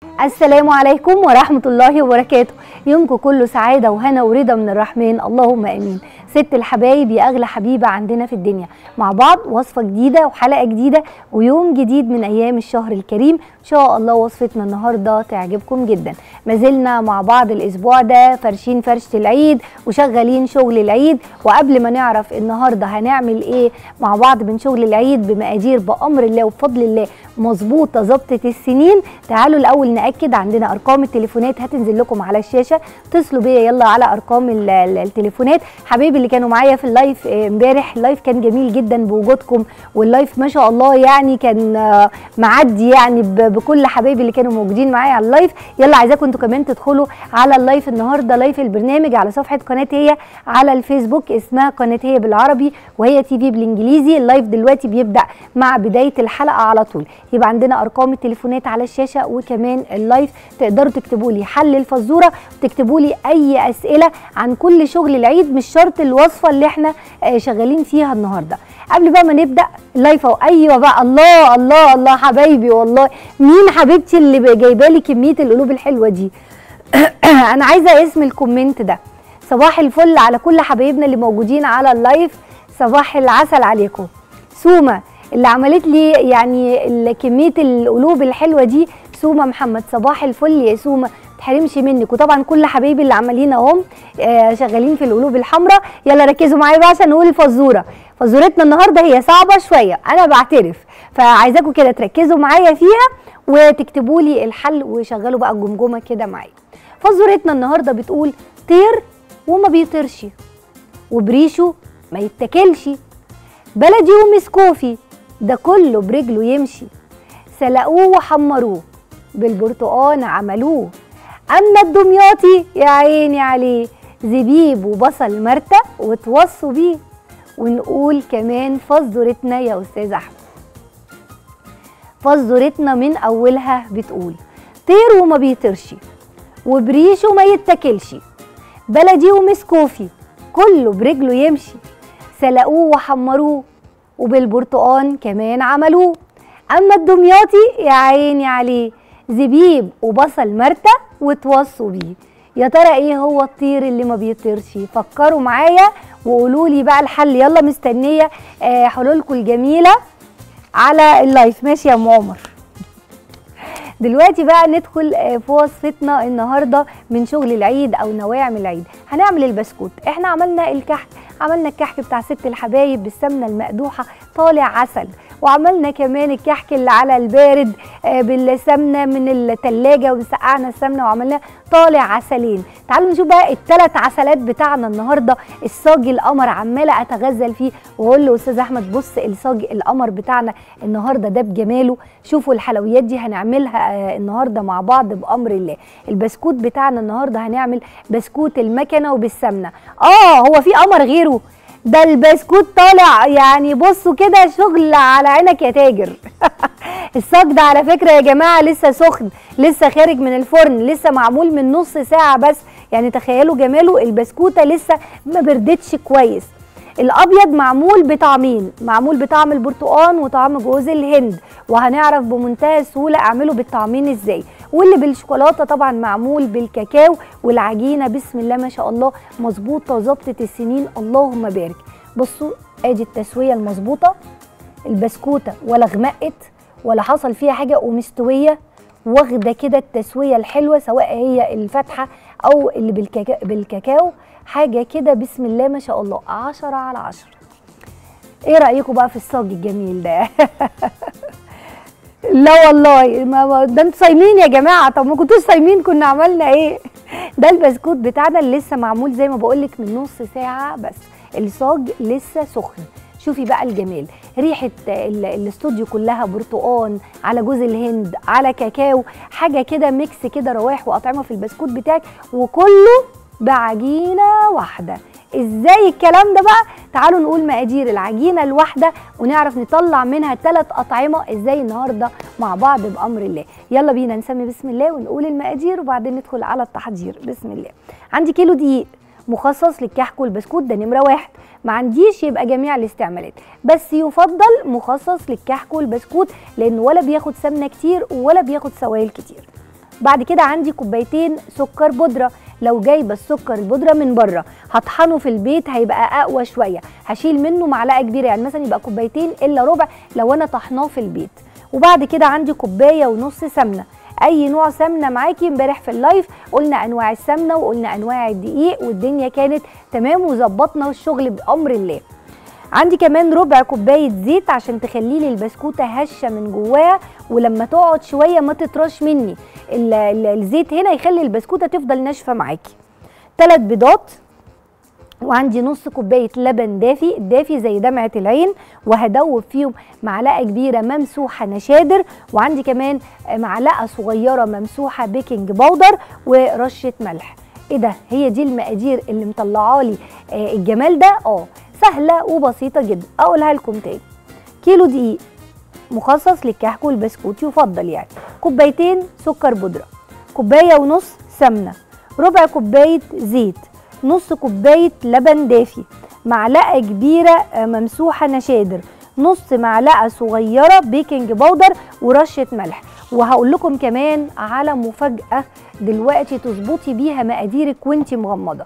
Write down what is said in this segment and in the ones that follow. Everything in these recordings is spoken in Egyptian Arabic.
السلام عليكم ورحمة الله وبركاته يومكم كله سعادة وهنا ورضا من الرحمن اللهم امين ست الحبايب يا اغلى حبيبة عندنا في الدنيا مع بعض وصفة جديدة وحلقة جديدة ويوم جديد من ايام الشهر الكريم ان شاء الله وصفتنا النهاردة تعجبكم جدا ما زلنا مع بعض الاسبوع ده فرشين فرشة العيد وشغالين شغل العيد وقبل ما نعرف النهاردة هنعمل ايه مع بعض من شغل العيد بمقادير بامر الله وبفضل الله مظبوطة ظبطة السنين تعالوا الاول ناكد عندنا ارقام التليفونات هتنزل لكم على الشاشة اتصلوا بيا يلا على ارقام ال- ال- التليفونات حبايبي اللي كانوا معايا في اللايف آه، امبارح اللايف كان جميل جدا بوجودكم واللايف ما شاء الله يعني كان آه، معدي يعني ب- بكل حبايبي اللي كانوا موجودين معايا على اللايف يلا عايزاكم انتوا كمان تدخلوا على اللايف النهارده لايف البرنامج على صفحه قناه هي على الفيسبوك اسمها قناه هي بالعربي وهي تي في بالانجليزي اللايف دلوقتي بيبدا مع بدايه الحلقه على طول يبقى عندنا ارقام التليفونات على الشاشه وكمان اللايف تقدروا تكتبوا لي حل الفزوره وتكتبوا لي اي اسئله عن كل شغل العيد مش شرط الوصفه اللي احنا آه، شغالين فيها النهارده قبل بقى ما نبدا اللايف اهو ايوه بقى الله الله الله حبايبي والله مين حبيبتي اللي جايبه لي كميه القلوب الحلوه دي انا عايزه اسم الكومنت ده صباح الفل على كل حبايبنا اللي موجودين على اللايف صباح العسل عليكم سومه اللي عملت لي يعني ال- كميه القلوب الحلوه دي سومه محمد صباح الفل يا سومه تحرمش منك وطبعا كل حبايبي اللي عمالين اهم آه شغالين في القلوب الحمراء يلا ركزوا معايا بقى عشان نقول الفزوره فزورتنا النهارده هي صعبه شويه انا بعترف فعايزاكم كده تركزوا معايا فيها وتكتبوا لي الحل وشغلوا بقى الجمجمه كده معايا فزورتنا النهارده بتقول طير وما بيطيرش وبريشه ما يتاكلش بلدي ومسكوفي ده كله برجله يمشي سلقوه وحمروه بالبرتقان عملوه اما الدمياطي يا عيني عليه زبيب وبصل مرتة وتوصوا بيه ونقول كمان فزورتنا يا استاذ احمد فزورتنا من اولها بتقول طير وما بيطيرش وبريشه ما يتاكلش بلدي ومسكوفي كله برجله يمشي سلقوه وحمروه وبالبرتقان كمان عملوه اما الدمياطي يا عيني عليه زبيب وبصل مرتة وتوصوا بيه يا ترى ايه هو الطير اللي ما بيطيرش فكروا معايا وقولوا لي بقى الحل يلا مستنيه آه، حلولكم الجميله على اللايف ماشي يا ام عمر دلوقتي بقى ندخل آه، في وصفتنا النهارده من شغل العيد او نواعم العيد هنعمل البسكوت احنا عملنا الكحك عملنا الكحك بتاع ست الحبايب بالسمنه المقدوحه طالع عسل وعملنا كمان الكحك اللي على البارد آه، بالسمنه من التلاجة وسقعنا السمنه وعملناه طالع عسلين تعالوا نشوف بقى الثلاث عسلات بتاعنا النهارده الصاج القمر عماله اتغزل فيه واقول له استاذ احمد بص الصاج القمر بتاعنا النهارده ده بجماله شوفوا الحلويات دي هنعملها آه، النهارده مع بعض بامر الله البسكوت بتاعنا النهارده هنعمل بسكوت المكنه وبالسمنه اه هو في قمر غيره ده البسكوت طالع يعني بصوا كده شغل على عينك يا تاجر الصاج ده على فكره يا جماعه لسه سخن لسه خارج من الفرن لسه معمول من نص ساعه بس يعني تخيلوا جماله البسكوته لسه ما بردتش كويس الابيض معمول بطعمين معمول بطعم البرتقال وطعم جوز الهند وهنعرف بمنتهى السهوله اعمله بالطعمين ازاي واللي بالشوكولاته طبعا معمول بالكاكاو والعجينه بسم الله ما شاء الله مظبوطه ظبطه السنين اللهم بارك بصوا ادي التسويه المظبوطه البسكوته ولا غمقت ولا حصل فيها حاجه ومستويه واخده كده التسويه الحلوه سواء هي الفاتحه او اللي بالكاكا بالكاكاو حاجه كده بسم الله ما شاء الله عشرة على عشرة ايه رايكم بقى في الصاج الجميل ده لا والله ما ما- ده انتوا صايمين يا جماعه طب ما كنتوش صايمين كنا عملنا ايه ده البسكوت بتاعنا اللي لسه معمول زي ما بقولك من نص ساعه بس الصاج لسه سخن شوفي بقى الجمال ريحه ال- الاستوديو كلها برتقان على جوز الهند على كاكاو حاجه كده ميكس كده روايح واطعمه في البسكوت بتاعك وكله بعجينه واحده ازاي الكلام ده بقى تعالوا نقول مقادير العجينه الواحده ونعرف نطلع منها ثلاث اطعمه ازاي النهارده مع بعض بامر الله يلا بينا نسمي بسم الله ونقول المقادير وبعدين ندخل على التحضير بسم الله عندي كيلو دقيق مخصص للكحك والبسكوت ده نمره واحد ما عنديش يبقى جميع الاستعمالات بس يفضل مخصص للكحك والبسكوت لانه ولا بياخد سمنه كتير ولا بياخد سوائل كتير بعد كده عندي كوبايتين سكر بودره لو جايبه السكر البودره من بره هطحنه في البيت هيبقى اقوى شويه هشيل منه معلقه كبيره يعني مثلا يبقى كوبايتين الا ربع لو انا طحناه في البيت وبعد كده عندي كوبايه ونص سمنه اي نوع سمنه معاكي امبارح في اللايف قلنا انواع السمنه وقلنا انواع الدقيق والدنيا كانت تمام وظبطنا الشغل بامر الله عندي كمان ربع كوبايه زيت عشان تخلي لي البسكوته هشه من جواها ولما تقعد شويه ما تطرش مني ال- ال- الزيت هنا يخلي البسكوته تفضل ناشفه معاكي ثلاث بيضات وعندي نص كوبايه لبن دافي دافي زي دمعه العين وهدوب فيهم معلقه كبيره ممسوحه نشادر وعندي كمان معلقه صغيره ممسوحه بيكنج باودر ورشه ملح ايه ده هي دي المقادير اللي مطلعه لي آه الجمال ده اه سهله وبسيطه جدا اقولها لكم تاني كيلو دقيق مخصص للكحك والبسكوت يفضل يعني كوبايتين سكر بودره كوبايه ونص سمنه ربع كوبايه زيت نص كوبايه لبن دافي معلقه كبيره آه، ممسوحه نشادر نص معلقه صغيره بيكنج باودر ورشه ملح وهقول لكم كمان على مفاجاه دلوقتي تظبطي بيها مقاديرك وانتي مغمضه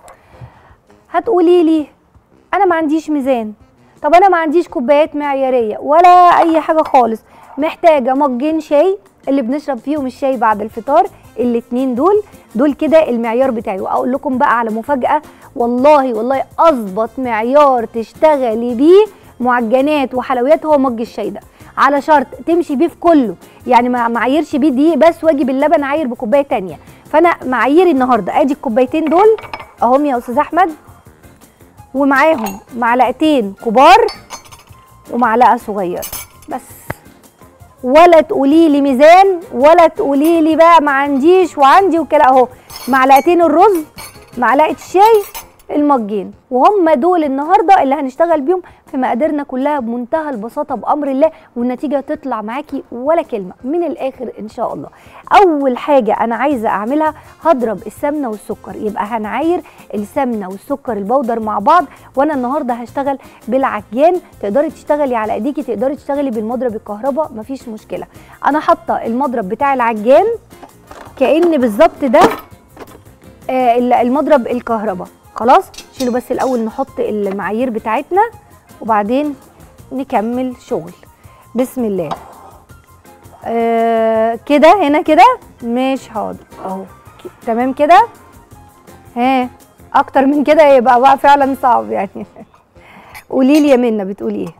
هتقولي لي انا ما عنديش ميزان طب انا ما عنديش كوبايات معياريه ولا اي حاجه خالص محتاجه مجين شاي اللي بنشرب فيهم الشاي بعد الفطار الاتنين دول دول كده المعيار بتاعي واقول لكم بقى على مفاجاه والله والله اظبط معيار تشتغلي بيه معجنات وحلويات هو مج الشاي ده على شرط تمشي بيه في كله يعني ما معايرش بيه دقيق بس واجي باللبن عاير بكوبايه تانية فانا معاييري النهارده ادي الكوبايتين دول اهم يا استاذ احمد ومعاهم معلقتين كبار ومعلقه صغيره بس ولا تقولي لي ميزان ولا تقولي لي بقى ما عنديش وعندي وكده اهو معلقتين الرز معلقه الشاي المجين وهم دول النهارده اللي هنشتغل بيهم في مقاديرنا كلها بمنتهى البساطه بامر الله والنتيجه تطلع معاكي ولا كلمه من الاخر ان شاء الله اول حاجه انا عايزه اعملها هضرب السمنه والسكر يبقى هنعاير السمنه والسكر البودر مع بعض وانا النهارده هشتغل بالعجان تقدري تشتغلي على ايديكي تقدري تشتغلي بالمضرب الكهرباء مفيش مشكله انا حاطه المضرب بتاع العجان كان بالظبط ده آه، المضرب الكهرباء خلاص شيلوا بس الاول نحط المعايير بتاعتنا وبعدين نكمل شغل بسم الله آه كده هنا كده مش حاضر اهو ك- تمام كده ها اكتر من كده يبقى بقى فعلا صعب يعني قولي لي يا منى بتقولي ايه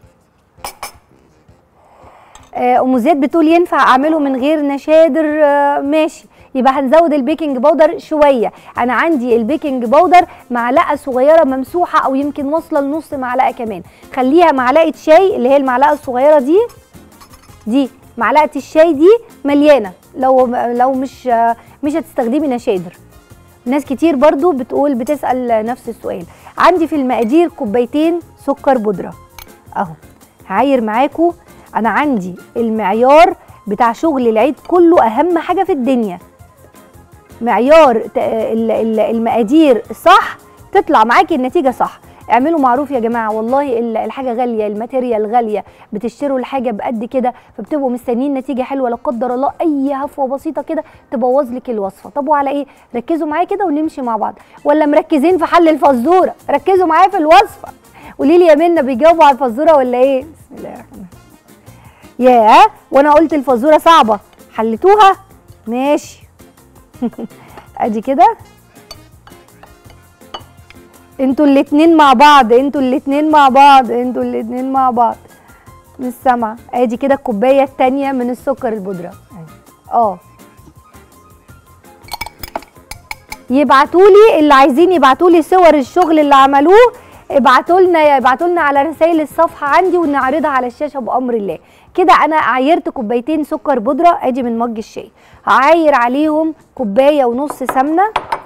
آه، ام زياد بتقول ينفع اعمله من غير نشادر آه، ماشي يبقى هنزود البيكنج باودر شويه انا عندي البيكنج باودر معلقه صغيره ممسوحه او يمكن واصله لنص معلقه كمان خليها معلقه شاي اللي هي المعلقه الصغيره دي دي معلقه الشاي دي مليانه لو لو مش آه، مش هتستخدمي نشادر ناس كتير برضو بتقول بتسأل نفس السؤال عندي في المقادير كوبايتين سكر بودرة اهو هعاير معاكم انا عندي المعيار بتاع شغل العيد كله اهم حاجة في الدنيا معيار ت- ال- ال- المقادير صح تطلع معاكي النتيجة صح اعملوا معروف يا جماعه والله ال- الحاجه غاليه الماتيريال غاليه بتشتروا الحاجه بقد كده فبتبقوا مستنيين نتيجه حلوه لا قدر الله اي هفوه بسيطه كده تبوظ لك الوصفه طب وعلى ايه ركزوا معايا كده ونمشي مع بعض ولا مركزين في حل الفزوره ركزوا معايا في الوصفه قولي لي يا منى بيجاوبوا على الفزوره ولا ايه بسم الله الرحمن الرحيم ياه وانا قلت الفزوره صعبه حلتوها ماشي ادي كده انتوا الاتنين مع بعض انتوا الاتنين مع بعض انتوا الاتنين مع بعض مش سامعه ادي كده الكوبايه التانية من السكر البودره اه يبعتولي اللي عايزين يبعتولي صور الشغل اللي عملوه ابعتوا لنا ابعتوا لنا على رسائل الصفحه عندي ونعرضها على الشاشه بامر الله كده انا عايرت كوبايتين سكر بودره ادي من مج الشاي هعاير عليهم كوبايه ونص سمنه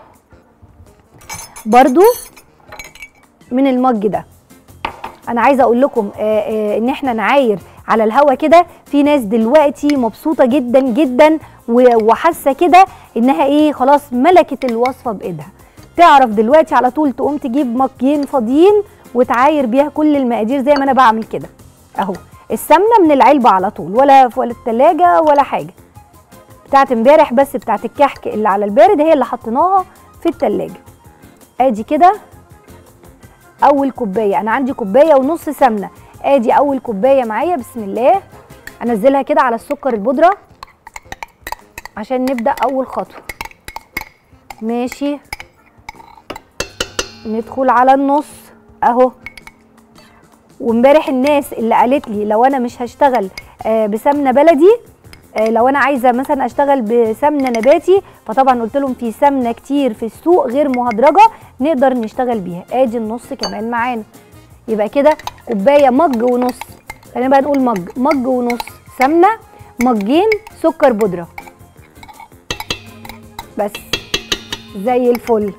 برضو من المج ده انا عايزه اقول لكم آه، آه، ان احنا نعاير على الهوا كده في ناس دلوقتي مبسوطه جدا جدا و- وحاسه كده انها ايه خلاص ملكت الوصفه بايدها تعرف دلوقتي على طول تقوم تجيب مكين فاضيين وتعاير بيها كل المقادير زي ما انا بعمل كده اهو السمنه من العلبه على طول ولا ولا التلاجة ولا حاجه بتاعت امبارح بس بتاعت الكحك اللي على البارد هي اللي حطيناها في التلاجة ادي كده اول كوبايه انا عندي كوبايه ونص سمنه ادي اول كوبايه معايا بسم الله انزلها كده على السكر البودره عشان نبدا اول خطوه ماشي ندخل على النص اهو وامبارح الناس اللي قالت لي لو انا مش هشتغل آه بسمنه بلدي آه لو انا عايزه مثلا اشتغل بسمنه نباتي فطبعا قلت لهم في سمنه كتير في السوق غير مهدرجه نقدر نشتغل بيها ادي النص كمان معانا يبقى كده كوبايه مج ونص خلينا بقى نقول مج مج ونص سمنه مجين سكر بودره بس زي الفل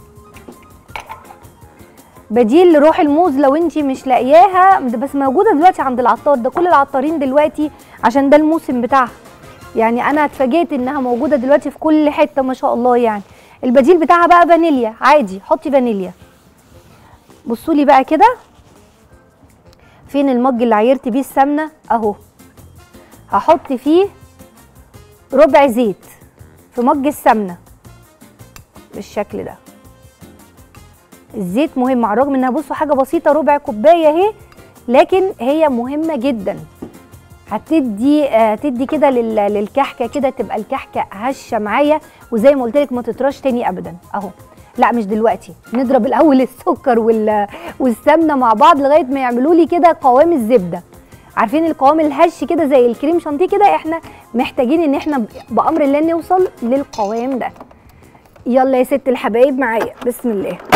بديل لروح الموز لو انت مش لاقياها بس موجوده دلوقتي عند العطار ده كل العطارين دلوقتي عشان ده الموسم بتاعها يعني انا اتفاجئت انها موجوده دلوقتي في كل حته ما شاء الله يعني البديل بتاعها بقى فانيليا عادي حطي فانيليا بصوا لي بقى كده فين المج اللي عيرت بيه السمنه اهو هحط فيه ربع زيت في مج السمنه بالشكل ده الزيت مهم على الرغم انها بصوا حاجه بسيطه ربع كوبايه اهي لكن هي مهمه جدا هتدي هتدي كده لل- للكحكه كده تبقى الكحكه هشه معايا وزي ما قلت لك ما تطرش تاني ابدا اهو لا مش دلوقتي نضرب الاول السكر وال- والسمنه مع بعض لغايه ما يعملوا لي كده قوام الزبده عارفين القوام الهش كده زي الكريم شانتيه كده احنا محتاجين ان احنا بامر الله نوصل للقوام ده يلا يا ست الحبايب معايا بسم الله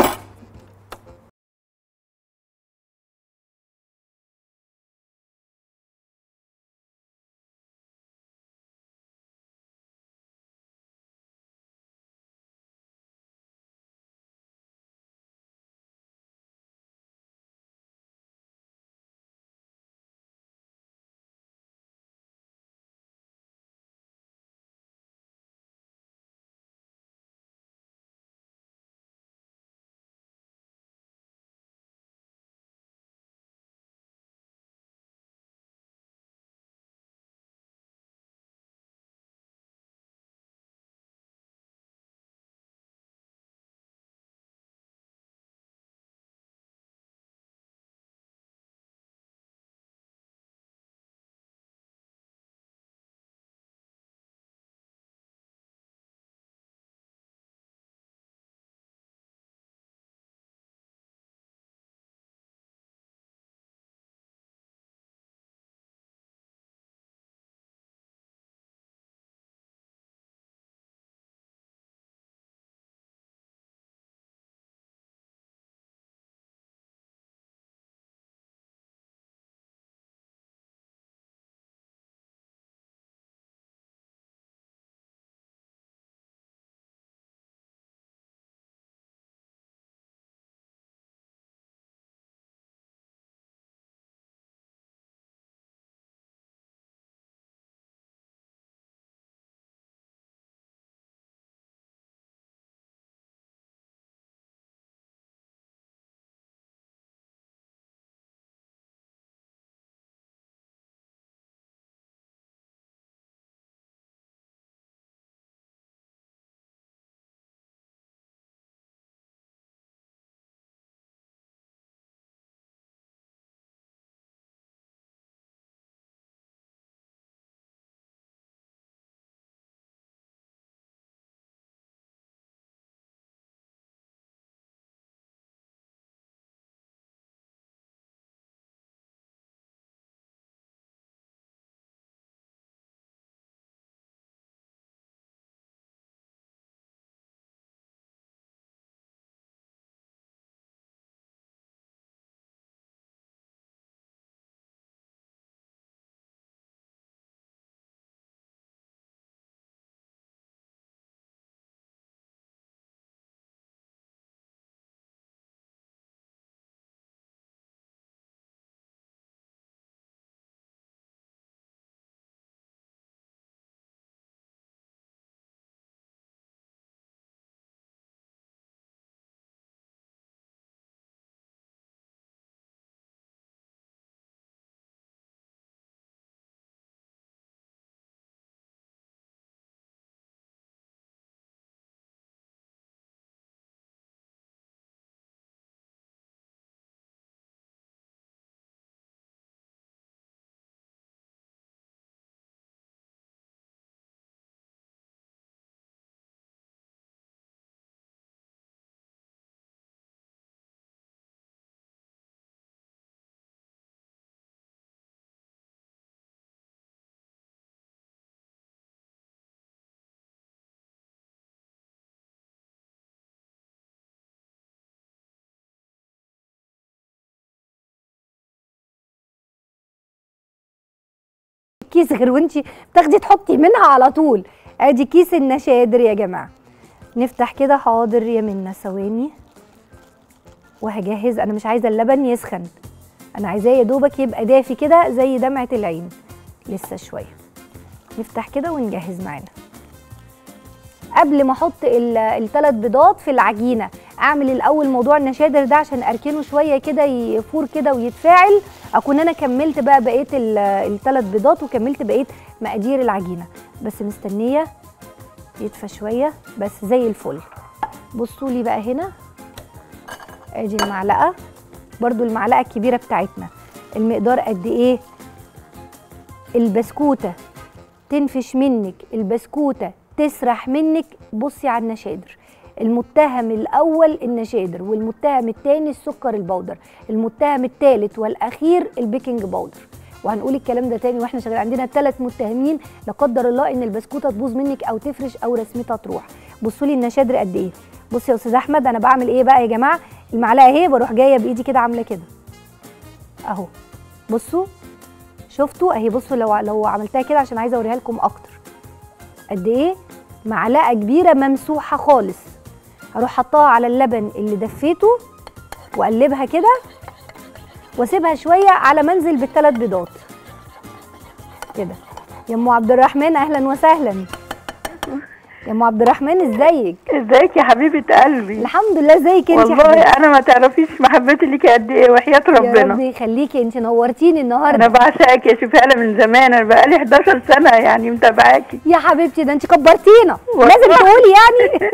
كيس غير وانت بتاخدي تحطي منها على طول ادي كيس النشادر يا جماعه نفتح كده حاضر يا منا ثواني وهجهز انا مش عايزه اللبن يسخن انا عايزاه يا دوبك يبقى دافي كده زي دمعه العين لسه شويه نفتح كده ونجهز معانا قبل ما احط الثلاث بيضات في العجينه اعمل الاول موضوع النشادر ده عشان اركنه شويه كده يفور كده ويتفاعل اكون انا كملت بقى بقيه الثلاث بيضات وكملت بقيه مقادير العجينه بس مستنيه يدفى شويه بس زي الفل بصوا لي بقى هنا ادي المعلقه برضو المعلقه الكبيره بتاعتنا المقدار قد ايه البسكوته تنفش منك البسكوته تسرح منك بصي على النشادر المتهم الاول النشادر والمتهم الثاني السكر البودر المتهم الثالث والاخير البيكنج باودر وهنقول الكلام ده تاني واحنا شغالين عندنا ثلاث متهمين لا قدر الله ان البسكوته تبوظ منك او تفرش او رسمتها تروح بصوا لي النشادر قد ايه بصي يا استاذ احمد انا بعمل ايه بقى يا جماعه المعلقه اهي بروح جايه بايدي كده عامله كده اهو بصوا شفتوا اهي بصوا لو لو عملتها كده عشان عايزه اوريها لكم اكتر قد ايه معلقه كبيره ممسوحه خالص هروح حطاها على اللبن اللي دفيته واقلبها كده واسيبها شويه على منزل بالثلاث بيضات كده يا ام عبد الرحمن اهلا وسهلا يا ام عبد الرحمن ازيك ازيك يا حبيبه قلبي الحمد لله ازيك انت والله انا ما تعرفيش محبتي ليكي قد ايه وحياه يا ربنا رب يخليكي انت نورتيني النهارده انا بعشقك يا شفاله من زمان انا بقالي 11 سنه يعني متابعاكي يا حبيبتي ده انت كبرتينا والله. لازم تقولي يعني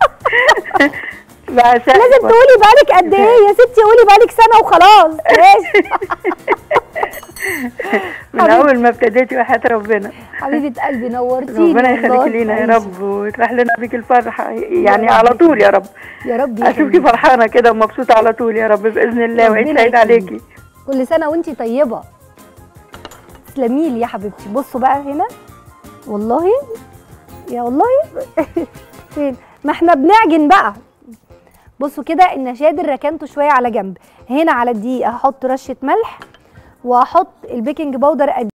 بعشقك لازم تقولي بالك قد ايه يا ستي قولي بالك سنه وخلاص ماشي من اول ما ابتديتي وحياه ربنا حبيبه قلبي نورتيني ربنا والله. يخليك لينا يا عايشة. رب ويطرح لنا بيك الفرحه يعني رب على طول يا رب يا رب اشوفك يخليكي. فرحانه كده ومبسوطه على طول يا رب باذن الله وعيد ربنا سعيد يخليك. عليكي كل سنه وانت طيبه تسلمي لي يا حبيبتي بصوا بقى هنا والله يا والله فين ما احنا بنعجن بقى بصوا كده النشادر ركنته شويه على جنب هنا على الدقيق هحط رشه ملح وهحط البيكنج باودر قد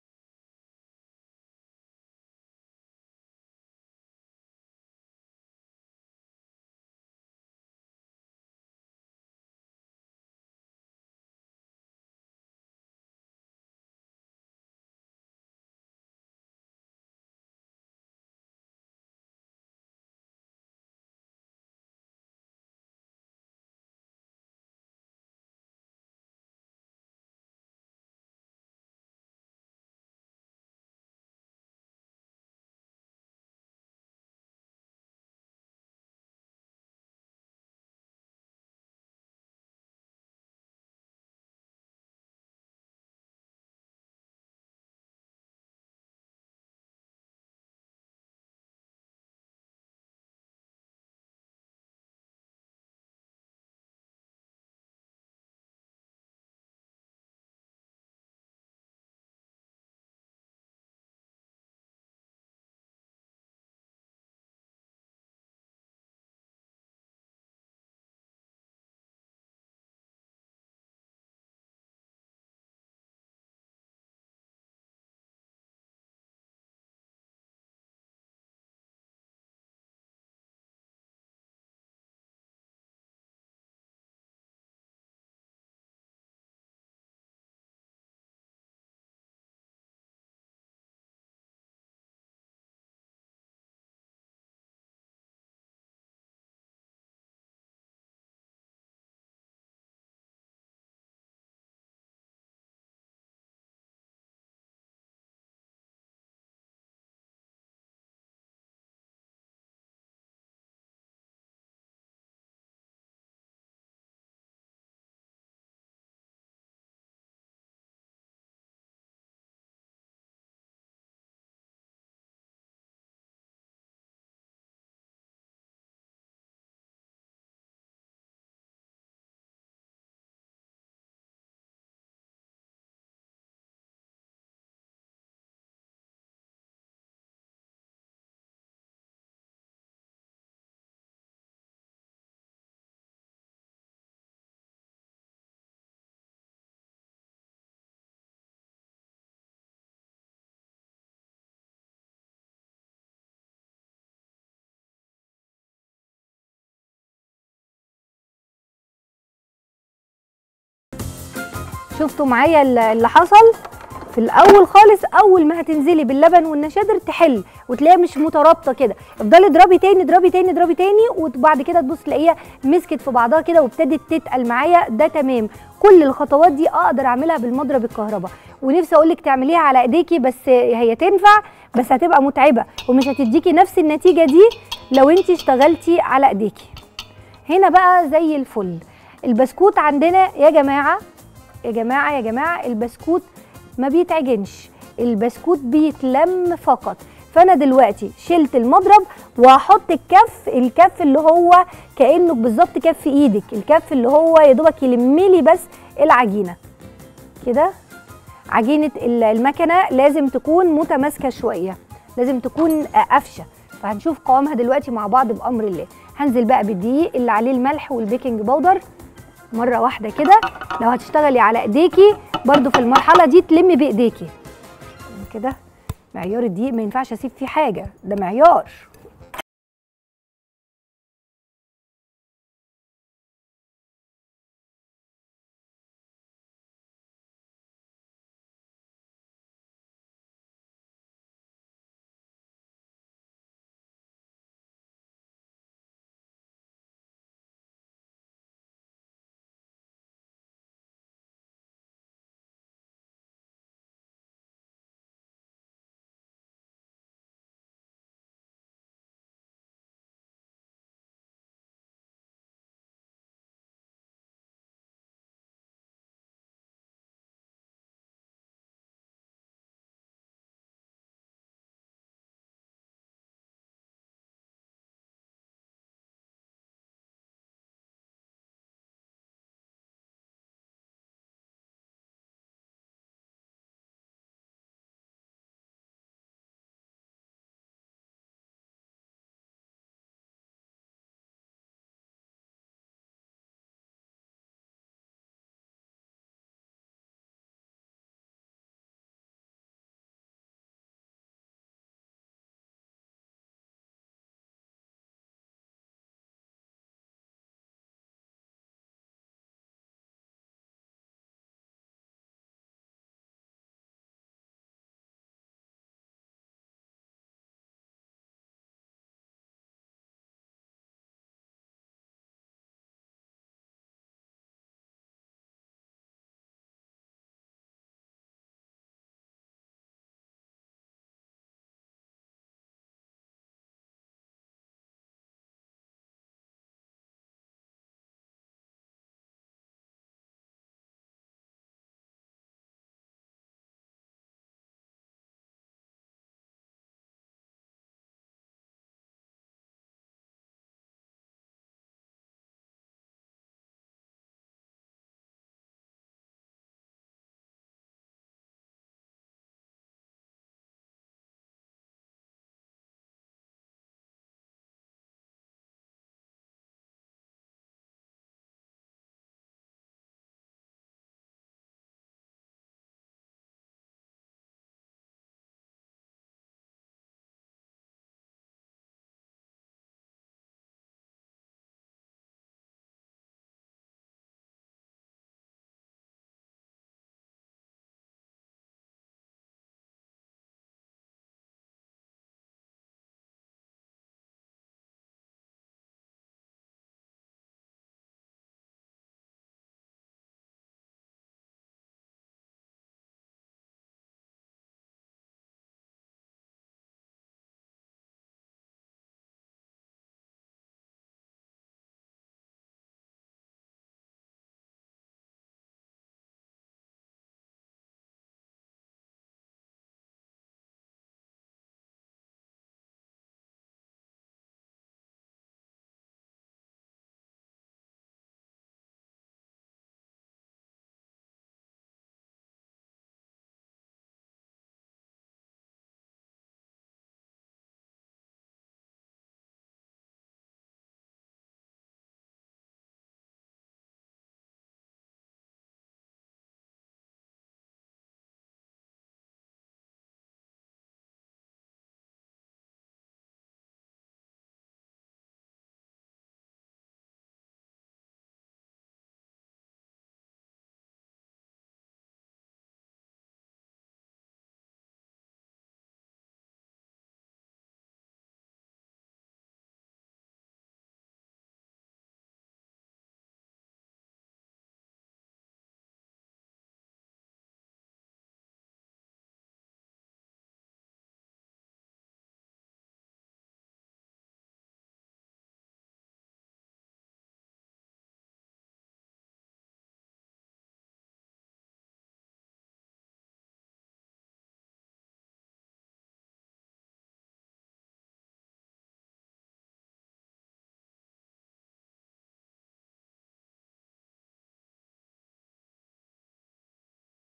شفتوا معايا ال- اللي حصل في الاول خالص اول ما هتنزلي باللبن والنشادر تحل وتلاقيها مش مترابطه كده افضلي اضربي تاني اضربي تاني اضربي تاني وبعد كده تبص تلاقيها مسكت في بعضها كده وابتدت تتقل معايا ده تمام كل الخطوات دي اقدر اعملها بالمضرب الكهرباء ونفسي اقول لك تعمليها على ايديكي بس هي تنفع بس هتبقى متعبه ومش هتديكي نفس النتيجه دي لو انت اشتغلتي على ايديكي هنا بقى زي الفل البسكوت عندنا يا جماعه يا جماعه يا جماعه البسكوت ما بيتعجنش البسكوت بيتلم فقط فانا دلوقتي شلت المضرب وهحط الكف الكف اللي هو كانه بالظبط كف ايدك الكف اللي هو يا دوبك يلملي بس العجينه كده عجينه ال- المكنه لازم تكون متماسكه شويه لازم تكون آه، قافشه فهنشوف قوامها دلوقتي مع بعض بامر الله هنزل بقى بالدقيق اللي عليه الملح والبيكنج باودر مره واحده كده لو هتشتغلي على ايديكي برضو في المرحله دي تلمي بايديكي كده معيار الدقيق ما ينفعش اسيب فيه حاجه ده معيار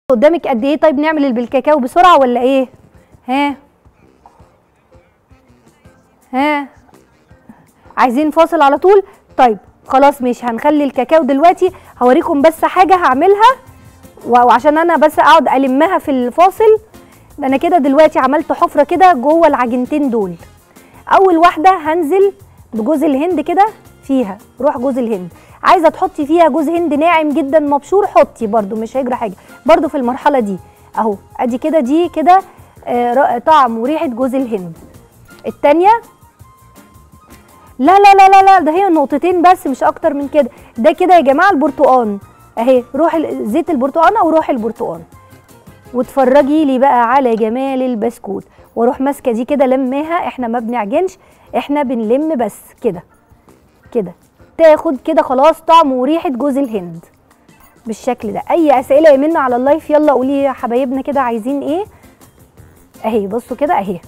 قدامك قد ايه طيب نعمل اللي بالكاكاو بسرعه ولا ايه ها ها عايزين فاصل على طول طيب خلاص ماشي هنخلي الكاكاو دلوقتي هوريكم بس حاجه هعملها و- وعشان انا بس اقعد المها في الفاصل ده انا كده دلوقتي عملت حفره كده جوه العجينتين دول اول واحده هنزل بجوز الهند كده فيها روح جوز الهند عايزه تحطي فيها جوز هند ناعم جدا مبشور حطي برده مش هيجرى حاجه برده في المرحله دي اهو ادي كده دي كده آه، ر- طعم وريحه جوز الهند التانيه لا لا لا لا لا ده هي نقطتين بس مش اكتر من كده ده كده يا جماعه البرتقان اهي روح ال- زيت البرتقان او روح البرتقان واتفرجي لي بقى على جمال البسكوت واروح ماسكه دي كده لماها احنا ما بنعجنش احنا بنلم بس كده كده تاخد كده خلاص طعم وريحه جوز الهند بالشكل ده اي اسئله يا منى على اللايف يلا قولي يا حبايبنا كده عايزين ايه اهي بصوا كده اهي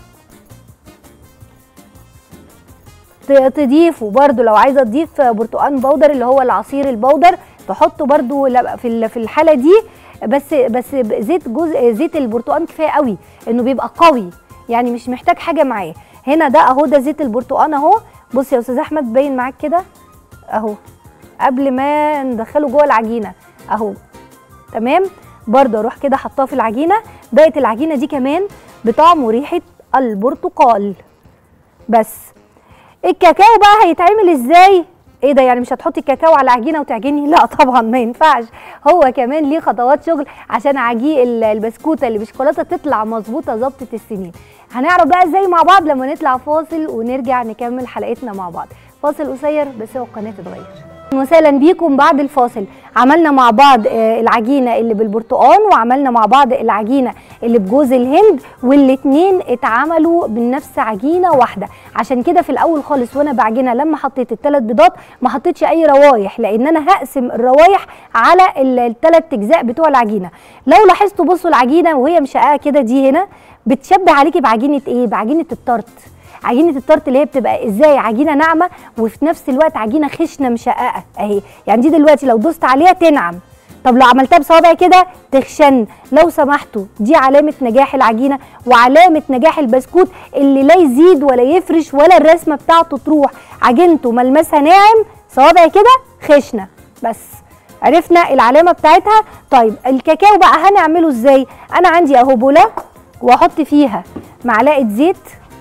ت- تضيفوا برضو لو عايزه تضيف برتقان بودر اللي هو العصير البودر تحطوا برضو لا- في ال- في الحاله دي بس بس زيت جوز زيت البرتقان كفايه قوي انه بيبقى قوي يعني مش محتاج حاجه معاه هنا ده اهو ده زيت البرتقان اهو بص يا استاذ احمد باين معاك كده اهو قبل ما ندخله جوه العجينه اهو تمام برضه اروح كده حطاه في العجينه بقت العجينه دي كمان بطعم وريحه البرتقال بس الكاكاو بقى هيتعمل ازاي ايه ده يعني مش هتحطي الكاكاو على عجينه وتعجني لا طبعا ما ينفعش هو كمان ليه خطوات شغل عشان عجين ال- البسكوته اللي بشوكولاته تطلع مظبوطه ظبطه السنين هنعرف بقى ازاي مع بعض لما نطلع فاصل ونرجع نكمل حلقتنا مع بعض فاصل قصير بس هو القناه تتغير وسهلا بيكم بعد الفاصل عملنا مع بعض آه، العجينه اللي بالبرتقال وعملنا مع بعض العجينه اللي بجوز الهند والاتنين اتعملوا من نفس عجينه واحده عشان كده في الاول خالص وانا بعجنها لما حطيت الثلاث بيضات ما حطيتش اي روايح لان انا هقسم الروايح على الثلاث اجزاء بتوع العجينه لو لاحظتوا بصوا العجينه وهي مشققه كده دي هنا بتشبه عليكي بعجينه ايه بعجينه التارت عجينه التارت اللي هي بتبقى ازاي عجينه ناعمه وفي نفس الوقت عجينه خشنه مشققه اهي يعني دي دلوقتي لو دوست عليها تنعم طب لو عملتها بصوابعي كده تخشن لو سمحتوا دي علامه نجاح العجينه وعلامه نجاح البسكوت اللي لا يزيد ولا يفرش ولا الرسمه بتاعته تروح عجينته ملمسها ناعم صوابعي كده خشنه بس عرفنا العلامه بتاعتها طيب الكاكاو بقى هنعمله ازاي انا عندي اهو بوله واحط فيها معلقه زيت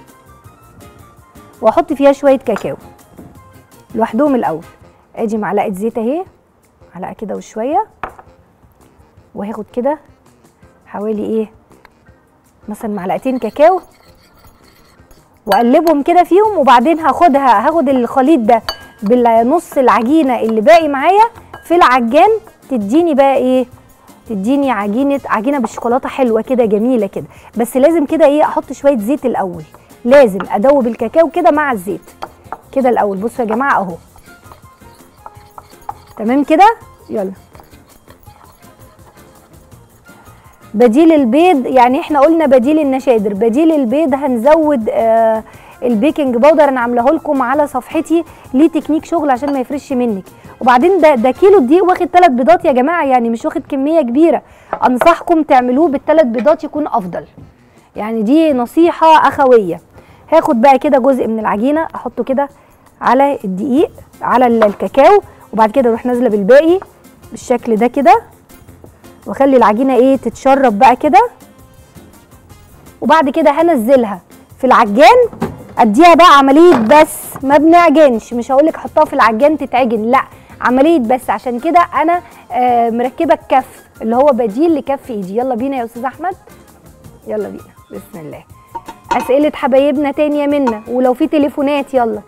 واحط فيها شويه كاكاو لوحدهم الاول ادي معلقه زيت اهي معلقه كده وشويه وهاخد كده حوالي ايه مثلا معلقتين كاكاو واقلبهم كده فيهم وبعدين هاخدها هاخد الخليط ده بالنص العجينه اللي باقي معايا في العجان تديني بقى ايه تديني عجينه عجينه بالشوكولاته حلوه كده جميله كده بس لازم كده ايه احط شويه زيت الاول لازم ادوب الكاكاو كده مع الزيت كده الاول بصوا يا جماعه اهو تمام كده يلا بديل البيض يعني احنا قلنا بديل النشادر بديل البيض هنزود آه البيكنج باودر انا عاملاه لكم على صفحتي ليه تكنيك شغل عشان ما يفرش منك وبعدين ده ده كيلو الدقيق واخد ثلاث بيضات يا جماعه يعني مش واخد كميه كبيره انصحكم تعملوه بالثلاث بيضات يكون افضل يعني دي نصيحه اخويه هاخد بقى كده جزء من العجينه احطه كده على الدقيق على ال- الكاكاو وبعد كده اروح نازله بالباقي بالشكل ده كده واخلي العجينه ايه تتشرب بقى كده وبعد كده هنزلها في العجان اديها بقى عمليه بس ما بنعجنش مش هقولك حطها في العجان تتعجن لا عمليه بس عشان كده انا آه مركبه الكف اللي هو بديل لكف ايدي يلا بينا يا استاذ احمد يلا بينا بسم الله اسئله حبايبنا تاني يا منا ولو في تليفونات يلا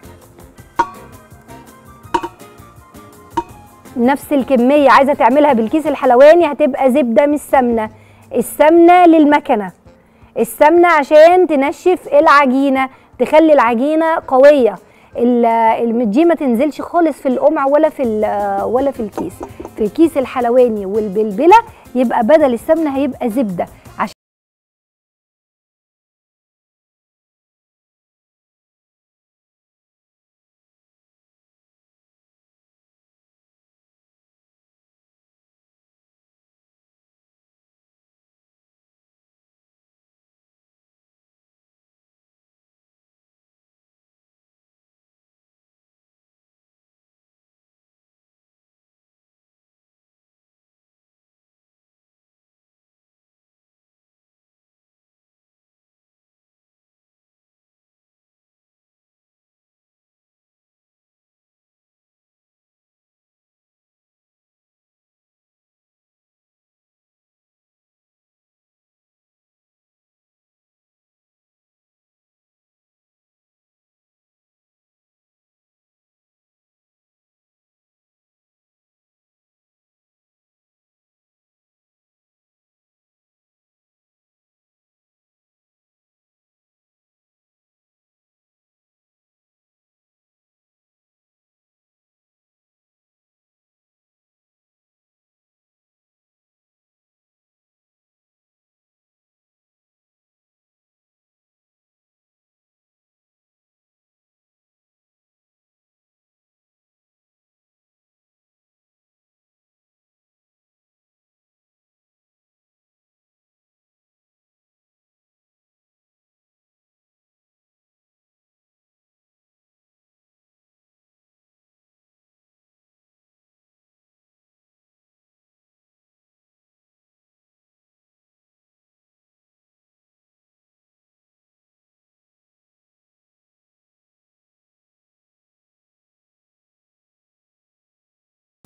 نفس الكميه عايزه تعملها بالكيس الحلواني هتبقى زبده مش سمنه السمنه للمكنه السمنه عشان تنشف العجينه تخلي العجينه قويه ال- ال- دي ما تنزلش خالص في القمع ولا في ال- ولا في الكيس في الكيس الحلواني والبلبله يبقى بدل السمنه هيبقى زبده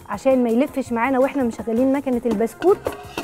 عشان ما يلفش معانا واحنا مشغلين مكنه البسكوت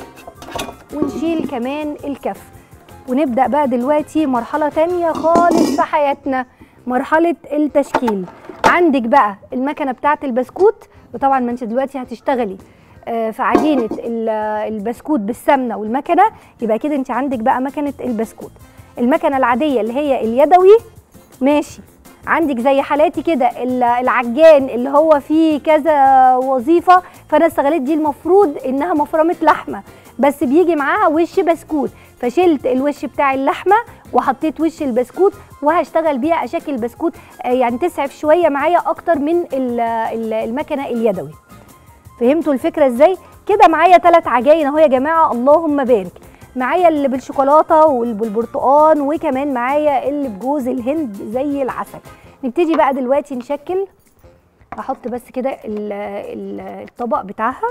ونشيل كمان الكف ونبدا بقى دلوقتي مرحله تانية خالص في حياتنا مرحله التشكيل عندك بقى المكنه بتاعه البسكوت وطبعا ما انت دلوقتي هتشتغلي آه، في عجينه ال- البسكوت بالسمنه والمكنه يبقى كده انت عندك بقى مكنه البسكوت المكنه العاديه اللي هي اليدوي ماشي عندك زي حالاتي كده ال- العجان اللي هو فيه كذا وظيفه فانا استغلت دي المفروض انها مفرمه لحمه بس بيجي معاها وش بسكوت فشلت الوش بتاع اللحمه وحطيت وش البسكوت وهشتغل بيها اشكل بسكوت آه، يعني تسعف شويه معايا اكتر من ال- ال- المكنه اليدوي فهمتوا الفكره ازاي كده معايا ثلاث عجاين اهو يا جماعه اللهم بارك معايا اللي بالشوكولاته واللي بالبرتقال وكمان معايا اللي بجوز الهند زي العسل نبتدي بقى دلوقتي نشكل هحط بس كده ال- ال- الطبق بتاعها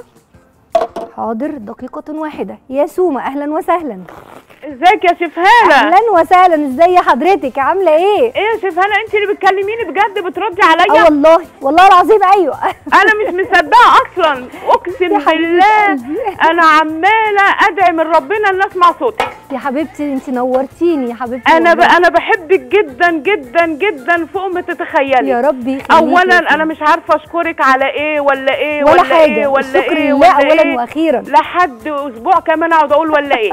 حاضر دقيقة واحدة يا سومة أهلا وسهلا ازيك يا شيف هاله أهلا وسهلا ازي حضرتك عاملة إيه؟ ايه يا شيف هاله انت اللي بتكلميني بجد بتردي اه عليا والله والله العظيم أيوه انا مش مصدقه اصلا اقسم يا حبيبة بالله قلبي. انا عماله ادعي من ربنا ان اسمع صوتك يا حبيبتي انت نورتيني يا حبيبتي انا ب... والله. انا بحبك جدا جدا جدا فوق ما تتخيلي يا رب يخليكي يا اولا سومة. انا مش عارفه اشكرك على ايه ولا ايه ولا ولا حاجة ايه ولا الشكر ايه لله ولا أولا ايه وأخيرا لحد اسبوع كمان اقعد اقول ولا ايه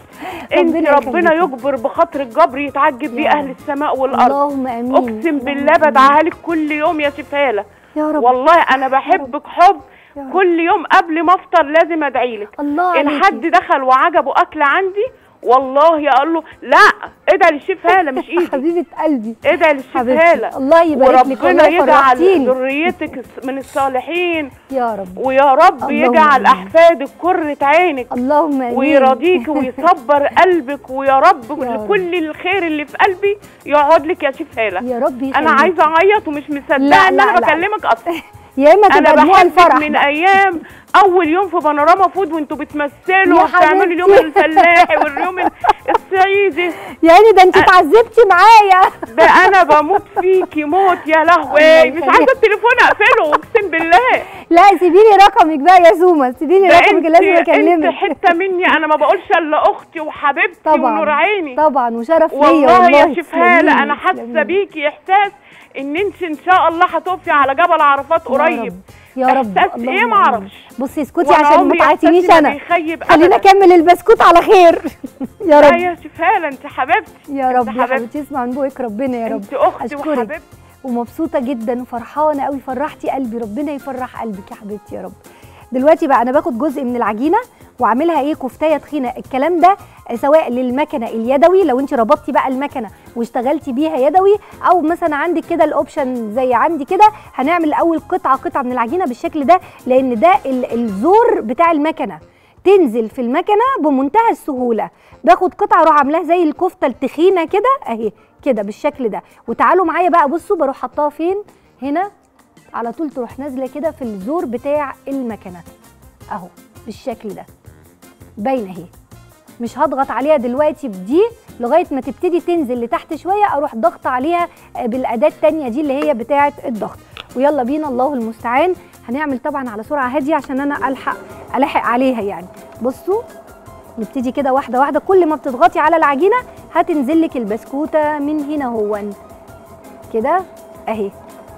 انت ربنا ربنا يخليكي. يجبر بخاطر الجبر يتعجب بيه يا اهل رب. السماء والارض اللهم امين اقسم بالله اللهم آمين. بدعيها لك كل يوم يا شفاله يا رب والله انا بحبك حب يا رب. كل يوم قبل ما افطر لازم ادعي لك الله ان عليكي. حد دخل وعجبه اكل عندي والله اقول له لا ادعي للشيف هاله مش ايدي حبيبه قلبي ادعي للشيف حبيبتي هاله الله يبارك لك وربنا والله يجعل فرحتيني ذريتك من الصالحين يا رب ويا رب اللهم يجعل آمين. احفادك قرة عينك اللهم امين ويرضيك ويصبر قلبك ويا رب رب. كل الخير اللي في قلبي يقعد لك يا شيف هاله يا رب يخليك انا عايزه اعيط ومش مصدقه لا، ان لا، انا لا. بكلمك اصلا يا اما انا تبقى دموع بحبك الفرح من بقى. ايام اول يوم في بانوراما فود وانتوا بتمثلوا يا وبتعملوا اليوم حبيبتي. الفلاحي واليوم ال- الصعيدي يعني ده انت اتعذبتي معايا ده انا بموت فيكي موت يا الله لهوي مش يخليك. عايزه التليفون اقفله اقسم بالله لا سيبي لي رقمك بقى يا سومه سيبي لي ده رقمك انت لازم انت اكلمك حته مني انا ما بقولش الا اختي وحبيبتي طبعا ونور عيني طبعا وشرف ليا والله والله يا شيف هاله تسلميلي، انا حاسه تسلميلي. بيكي احساس ان انت ان شاء الله هتقفي على جبل عرفات يا قريب رب يا رب إحساس اللهم إيه آمين. معرفش. بصي اسكتي وأنا عشان ما عمري تعيطينيش إحساسي ما انا بيخيب خلينا أبداً. اكمل البسكوت على خير يا لا رب يا شيف هاله انت حبيبتي يا رب انت يا حبيبتي حبيبتي اسمع من بوقك ربنا يا رب انت اختي أشكرك. وحبيبتي ومبسوطه جدا وفرحانه قوي فرحتي قلبي ربنا يفرح قلبك يا حبيبتي يا رب دلوقتي بقى انا باخد جزء من العجينه واعملها ايه كفتايه تخينه الكلام ده سواء للمكنه اليدوي لو انت ربطتي بقى المكنه واشتغلتي بيها يدوي او مثلا عندك كده الاوبشن زي عندي كده هنعمل الاول قطعه قطعه من العجينه بالشكل ده لان ده ال- الزور بتاع المكنه تنزل في المكنه بمنتهى السهوله باخد قطعه اروح عاملاها زي الكفته التخينه كده اهي كده بالشكل ده وتعالوا معايا بقى بصوا بروح حطاها فين هنا على طول تروح نازله كده في الزور بتاع المكنه اهو بالشكل ده باينه اهي مش هضغط عليها دلوقتي بدي لغايه ما تبتدي تنزل لتحت شويه اروح ضغط عليها آه، بالاداه التانية دي اللي هي بتاعه الضغط ويلا بينا الله المستعان هنعمل طبعا على سرعه هاديه عشان انا الحق الحق عليها يعني بصوا نبتدي كده واحده واحده كل ما بتضغطي على العجينه هتنزل لك البسكوته من هنا هون كده اهي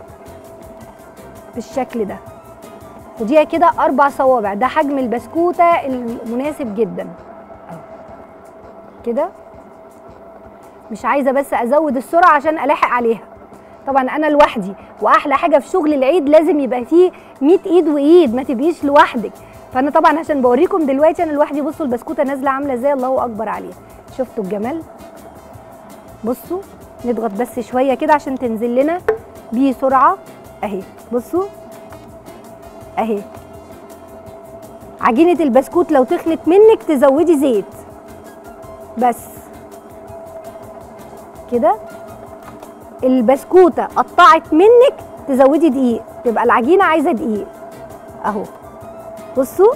بالشكل ده وديها كده اربع صوابع ده حجم البسكوته المناسب جدا أهو. كده مش عايزه بس ازود السرعه عشان الحق عليها طبعا انا لوحدي واحلى حاجه في شغل العيد لازم يبقى فيه 100 ايد وايد ما تبقيش لوحدك فانا طبعا عشان بوريكم دلوقتي انا لوحدي بصوا البسكوته نازله عامله ازاي الله اكبر عليها شفتوا الجمال بصوا نضغط بس شويه كده عشان تنزل لنا بسرعه اهي بصوا اهي عجينه البسكوت لو تخنت منك تزودي زيت بس كده البسكوته قطعت منك تزودي دقيق تبقى العجينه عايزه دقيق اهو بصوا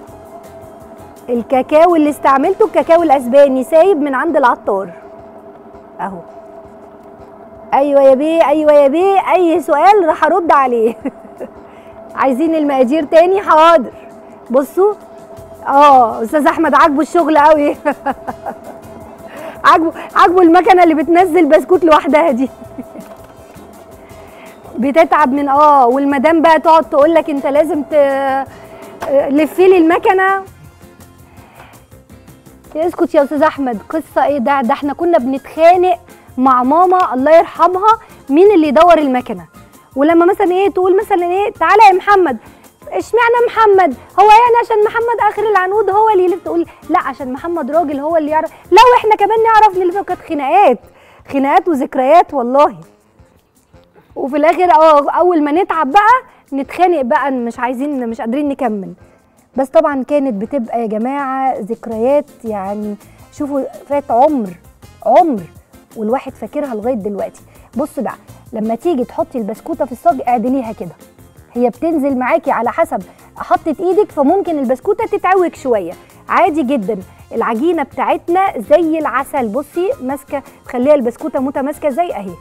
الكاكاو اللي استعملته الكاكاو الاسباني سايب من عند العطار اهو ايوه يا بيه ايوه يا بيه اي سؤال راح ارد عليه عايزين المقادير تاني حاضر بصوا اه استاذ احمد عاجبه الشغل قوي عاجبه عاجبه المكنه اللي بتنزل بسكوت لوحدها دي بتتعب من اه والمدام بقى تقعد تقول لك انت لازم ت لفي لي المكنه اسكت يا استاذ احمد قصه ايه ده ده احنا كنا بنتخانق مع ماما الله يرحمها مين اللي يدور المكنه ولما مثلا ايه تقول مثلا ايه تعالى يا محمد اشمعنى محمد هو يعني عشان محمد اخر العنقود هو اللي يلف تقول لا عشان محمد راجل هو اللي يعرف لو احنا كمان نعرف نلف كانت خناقات خناقات وذكريات والله وفي الاخر اه اول ما نتعب بقى نتخانق بقى مش عايزين مش قادرين نكمل بس طبعا كانت بتبقى يا جماعه ذكريات يعني شوفوا فات عمر عمر والواحد فاكرها لغايه دلوقتي بص بقى لما تيجي تحطي البسكوته في الصاج اعدليها كده هي بتنزل معاكي على حسب حطت ايدك فممكن البسكوته تتعوج شويه عادي جدا العجينه بتاعتنا زي العسل بصي ماسكه تخليها البسكوته متماسكه زي اهي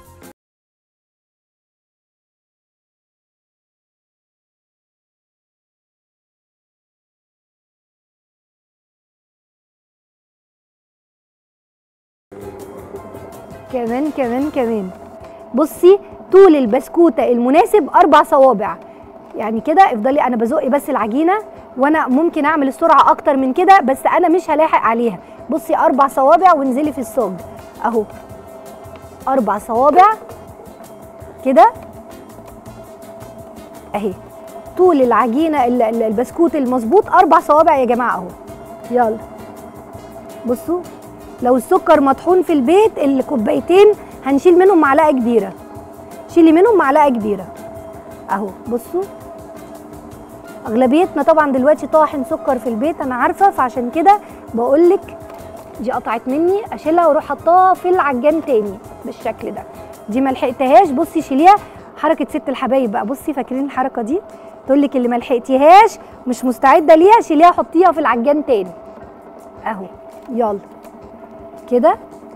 كمان كمان كمان بصي طول البسكوته المناسب اربع صوابع يعني كده افضلي انا بزق بس العجينه وانا ممكن اعمل السرعه اكتر من كده بس انا مش هلاحق عليها بصي اربع صوابع وانزلي في الصاج اهو اربع صوابع كده اهي طول العجينه ال- ال- البسكوت المظبوط اربع صوابع يا جماعه اهو يلا بصوا لو السكر مطحون في البيت الكوبايتين هنشيل منهم معلقه كبيره شيلي منهم معلقه كبيره اهو بصوا اغلبيتنا طبعا دلوقتي طاحن سكر في البيت انا عارفه فعشان كده بقول لك دي قطعت مني اشيلها واروح حطاها في العجان تاني بالشكل ده دي ما لحقتهاش بصي شيليها حركه ست الحبايب بقى بصي فاكرين الحركه دي تقول لك اللي ما لحقتيهاش مش مستعده ليها شيليها حطيها في العجان تاني اهو يلا كده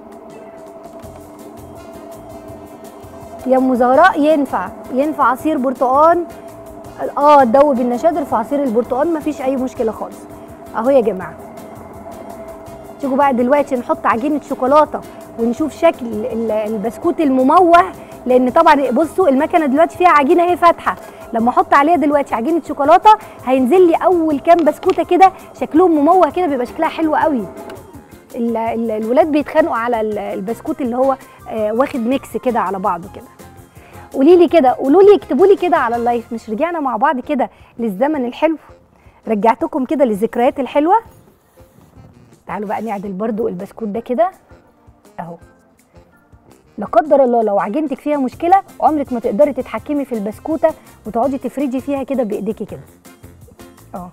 يا ام زهراء ينفع ينفع عصير برتقال اه تدوب النشادر في عصير البرتقال مفيش اي مشكله خالص اهو يا جماعه تيجوا بقى دلوقتي نحط عجينه شوكولاته ونشوف شكل ال- البسكوت المموه لان طبعا بصوا المكنه دلوقتي فيها عجينه اهي فاتحه لما احط عليها دلوقتي عجينه شوكولاته هينزل لي اول كام بسكوته كده شكلهم مموه كده بيبقى شكلها حلو قوي ال- ال- الولاد بيتخانقوا على ال- البسكوت اللي هو آه، واخد ميكس كده على بعضه كده قولي لي كده قولوا لي اكتبوا لي كده على اللايف مش رجعنا مع بعض كده للزمن الحلو رجعتكم كده للذكريات الحلوه تعالوا بقى نعدل برضو البسكوت ده كده اهو لا قدر الله لو عجينتك فيها مشكله عمرك ما تقدري تتحكمي في البسكوته وتقعدي تفردي فيها كده بايديكي كده اه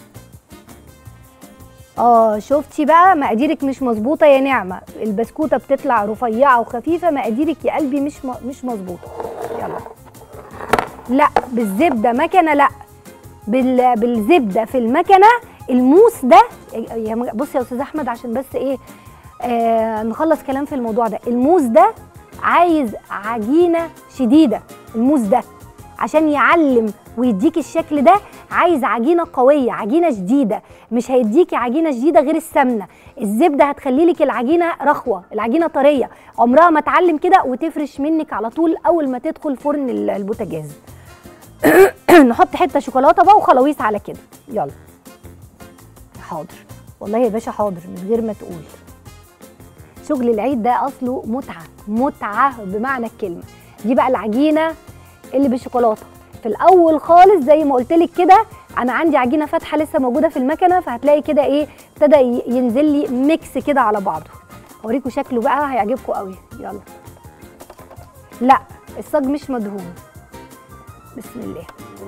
اه شفتي بقى مقاديرك مش مظبوطه يا نعمه البسكوته بتطلع رفيعه وخفيفه مقاديرك يا قلبي مش م... مش مظبوطه يلا لا بالزبده مكنه لا بال... بالزبده في المكنه الموس ده يا م- بص يا استاذ احمد عشان بس ايه آه نخلص كلام في الموضوع ده الموس ده عايز عجينه شديده الموس ده عشان يعلم ويديكي الشكل ده عايز عجينه قويه عجينه شديده مش هيديكي عجينه شديده غير السمنه الزبده هتخلي لك العجينه رخوه العجينه طريه عمرها ما تعلم كده وتفرش منك على طول اول ما تدخل فرن ال- البوتاجاز نحط حته شوكولاته بقى وخلاويص على كده يلا حاضر والله يا باشا حاضر من غير ما تقول شغل العيد ده اصله متعه متعه بمعنى الكلمه دي بقى العجينه اللي بالشوكولاته في الاول خالص زي ما قلت لك كده انا عندي عجينه فاتحه لسه موجوده في المكنه فهتلاقي كده ايه ابتدى ي- ينزل لي ميكس كده على بعضه اوريكم شكله بقى هيعجبكم قوي يلا لا الصاج مش مدهون بسم الله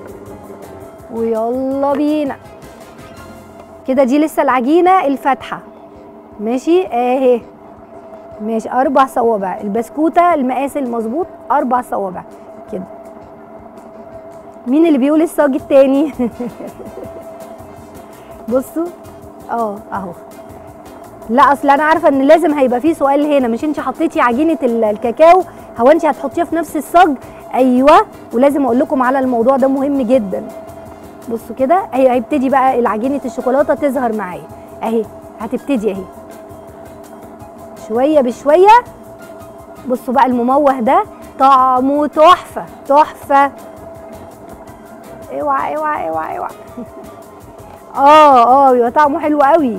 ويلا بينا كده دي لسه العجينه الفاتحه ماشي اهي ماشي اربع صوابع البسكوته المقاس المظبوط اربع صوابع كده مين اللي بيقول الصاج التاني بصوا اه اهو لا اصل انا عارفه ان لازم هيبقى فيه سؤال هنا مش انت حطيتي عجينه ال- الكاكاو هو انت هتحطيها في نفس الصاج ايوه ولازم اقول لكم على الموضوع ده مهم جدا بصوا كده هي هيبتدي بقى العجينه الشوكولاته تظهر معايا اهي هتبتدي اهي شويه بشويه بصوا بقى المموه ده طعمه تحفه تحفه اوعى اوعى اوعى اوعى اه اه بيبقى طعمه حلو قوي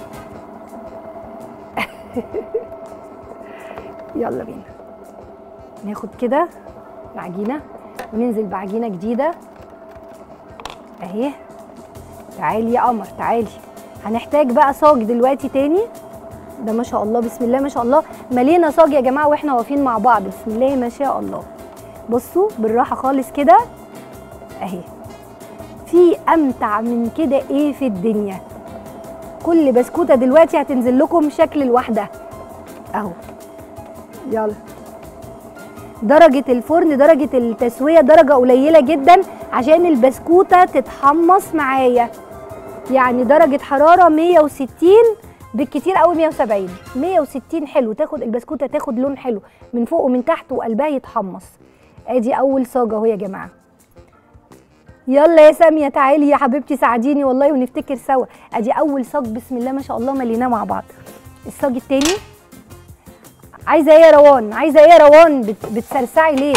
يلا بينا ناخد كده العجينه وننزل بعجينه جديده اهي تعالي يا قمر تعالي هنحتاج بقى صاج دلوقتي تاني ده ما شاء الله بسم الله ما شاء الله ملينا صاج يا جماعه واحنا واقفين مع بعض بسم الله ما شاء الله بصوا بالراحه خالص كده اهي في امتع من كده ايه في الدنيا كل بسكوته دلوقتي هتنزل لكم شكل لوحدها اهو يلا درجة الفرن درجة التسوية درجة قليلة جدا عشان البسكوتة تتحمص معايا يعني درجة حرارة 160 بالكتير قوي 170 160 حلو تاخد البسكوتة تاخد لون حلو من فوق ومن تحت وقلبها يتحمص ادي اول صاجة اهو يا جماعة يلا يا سامية تعالي يا حبيبتي ساعديني والله ونفتكر سوا ادي اول صاج بسم الله ما شاء الله مليناه مع بعض الصاج التاني عايزه ايه يا روان عايزه ايه يا روان بت... بتسرسعي ليه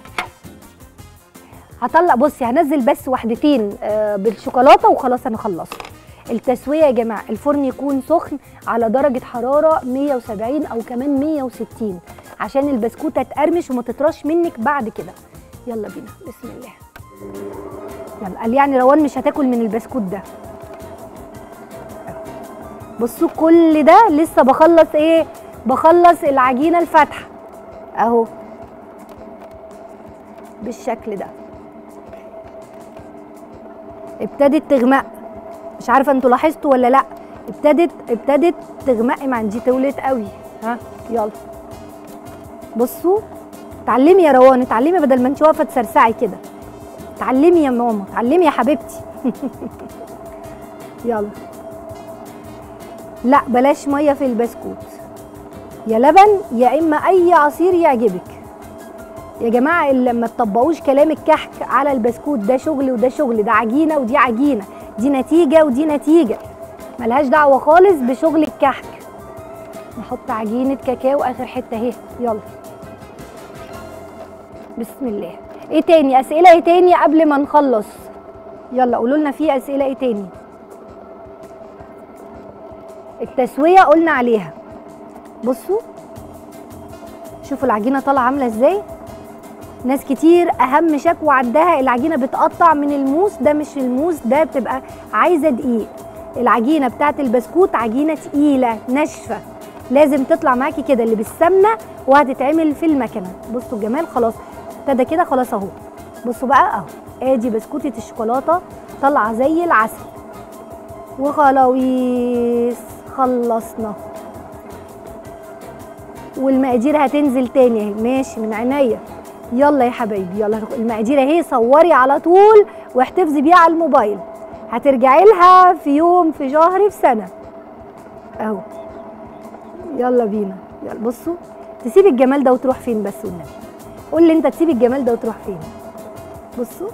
هطلع بصي هنزل بس واحدتين آه بالشوكولاته وخلاص انا خلصت التسويه يا جماعه الفرن يكون سخن على درجه حراره 170 او كمان 160 عشان البسكوته تقرمش وما تطرش منك بعد كده يلا بينا بسم الله يلا قال يعني روان مش هتاكل من البسكوت ده بصوا كل ده لسه بخلص ايه بخلص العجينه الفاتحه اهو بالشكل ده ابتدت تغمق مش عارفه انتوا لاحظتوا ولا لا ابتدت ابتدت تغمق ما عندي تولت قوي ها يلا بصوا اتعلمي يا روان اتعلمي بدل ما انت واقفه تسرسعي كده اتعلمي يا ماما اتعلمي يا حبيبتي يلا لا بلاش ميه في البسكوت يا لبن يا اما اي عصير يعجبك يا جماعه اللي ما تطبقوش كلام الكحك على البسكوت ده شغل وده شغل ده عجينه ودي عجينه دي نتيجه ودي نتيجه ملهاش دعوه خالص بشغل الكحك نحط عجينه كاكاو اخر حته اهي يلا بسم الله ايه تاني اسئله ايه تاني قبل ما نخلص يلا قولوا لنا في اسئله ايه تاني التسويه قلنا عليها بصوا شوفوا العجينه طالعه عامله ازاي ناس كتير اهم شكوى عندها العجينه بتقطع من الموس ده مش الموس ده بتبقى عايزه دقيق العجينه بتاعت البسكوت عجينه تقيله ناشفه لازم تطلع معاكي كده اللي بالسمنه وهتتعمل في المكنه بصوا الجمال خلاص ابتدى كده خلاص اهو بصوا بقى اهو ادي بسكوتة الشوكولاته طالعه زي العسل وخلاويص خلصنا والمقادير هتنزل تاني اهي ماشي من عينيا يلا يا حبايبي يلا المقادير اهي صوري على طول واحتفظي بيها على الموبايل هترجعي لها في يوم في شهر في سنه اهو يلا بينا يلا بصوا تسيب الجمال ده وتروح فين بس والنبي قول لي انت تسيب الجمال ده وتروح فين بصوا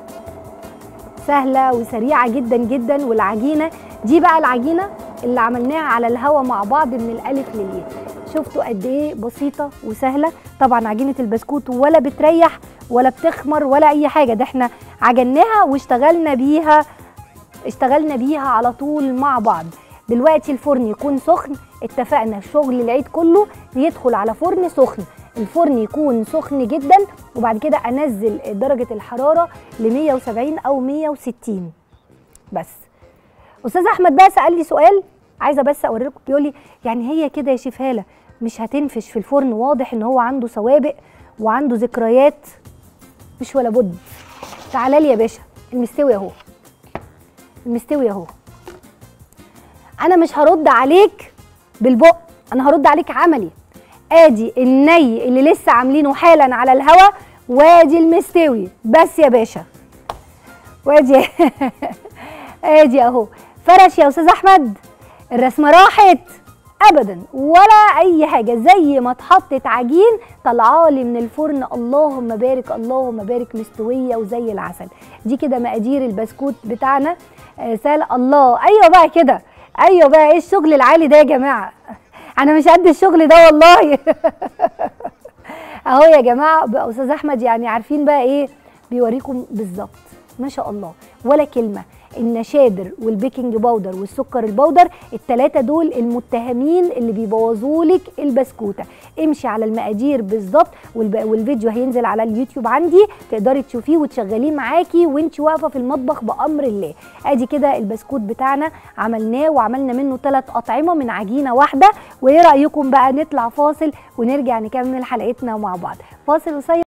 سهله وسريعه جدا جدا والعجينه دي بقى العجينه اللي عملناها على الهوا مع بعض من الالف للياء شفتوا قد ايه بسيطه وسهله طبعا عجينه البسكوت ولا بتريح ولا بتخمر ولا اي حاجه ده احنا عجناها واشتغلنا بيها اشتغلنا بيها على طول مع بعض دلوقتي الفرن يكون سخن اتفقنا شغل العيد كله يدخل على فرن سخن الفرن يكون سخن جدا وبعد كده انزل درجه الحراره ل 170 او 160 بس استاذ احمد بقى سال لي سؤال عايزه بس اوري لكم بيقول لي يعني هي كده يا شيف هاله مش هتنفش في الفرن واضح ان هو عنده سوابق وعنده ذكريات مش ولا بد تعالى لي يا باشا المستوي اهو المستوي اهو انا مش هرد عليك بالبق انا هرد عليك عملي ادي الني اللي لسه عاملينه حالا على الهوا وادي المستوي بس يا باشا وادي ادي اهو فرش يا استاذ احمد الرسمه راحت ابدا ولا اي حاجه زي ما اتحطت عجين طلعالي من الفرن اللهم بارك اللهم بارك مستويه وزي العسل دي كده مقادير البسكوت بتاعنا آه سال الله ايوه بقى كده ايوه بقى ايه الشغل العالي ده يا جماعه انا مش قد الشغل ده والله اهو يا جماعه بقى استاذ احمد يعني عارفين بقى ايه بيوريكم بالظبط ما شاء الله ولا كلمه النشادر والبيكنج باودر والسكر البودر التلاتة دول المتهمين اللي بيبوظوا لك البسكوته امشي على المقادير بالظبط والب- والفيديو هينزل على اليوتيوب عندي تقدري تشوفيه وتشغليه معاكي وانت واقفه في المطبخ بامر الله ادي كده البسكوت بتاعنا عملناه وعملنا منه ثلاث اطعمه من عجينه واحده وايه رايكم بقى نطلع فاصل ونرجع نكمل حلقتنا مع بعض فاصل قصير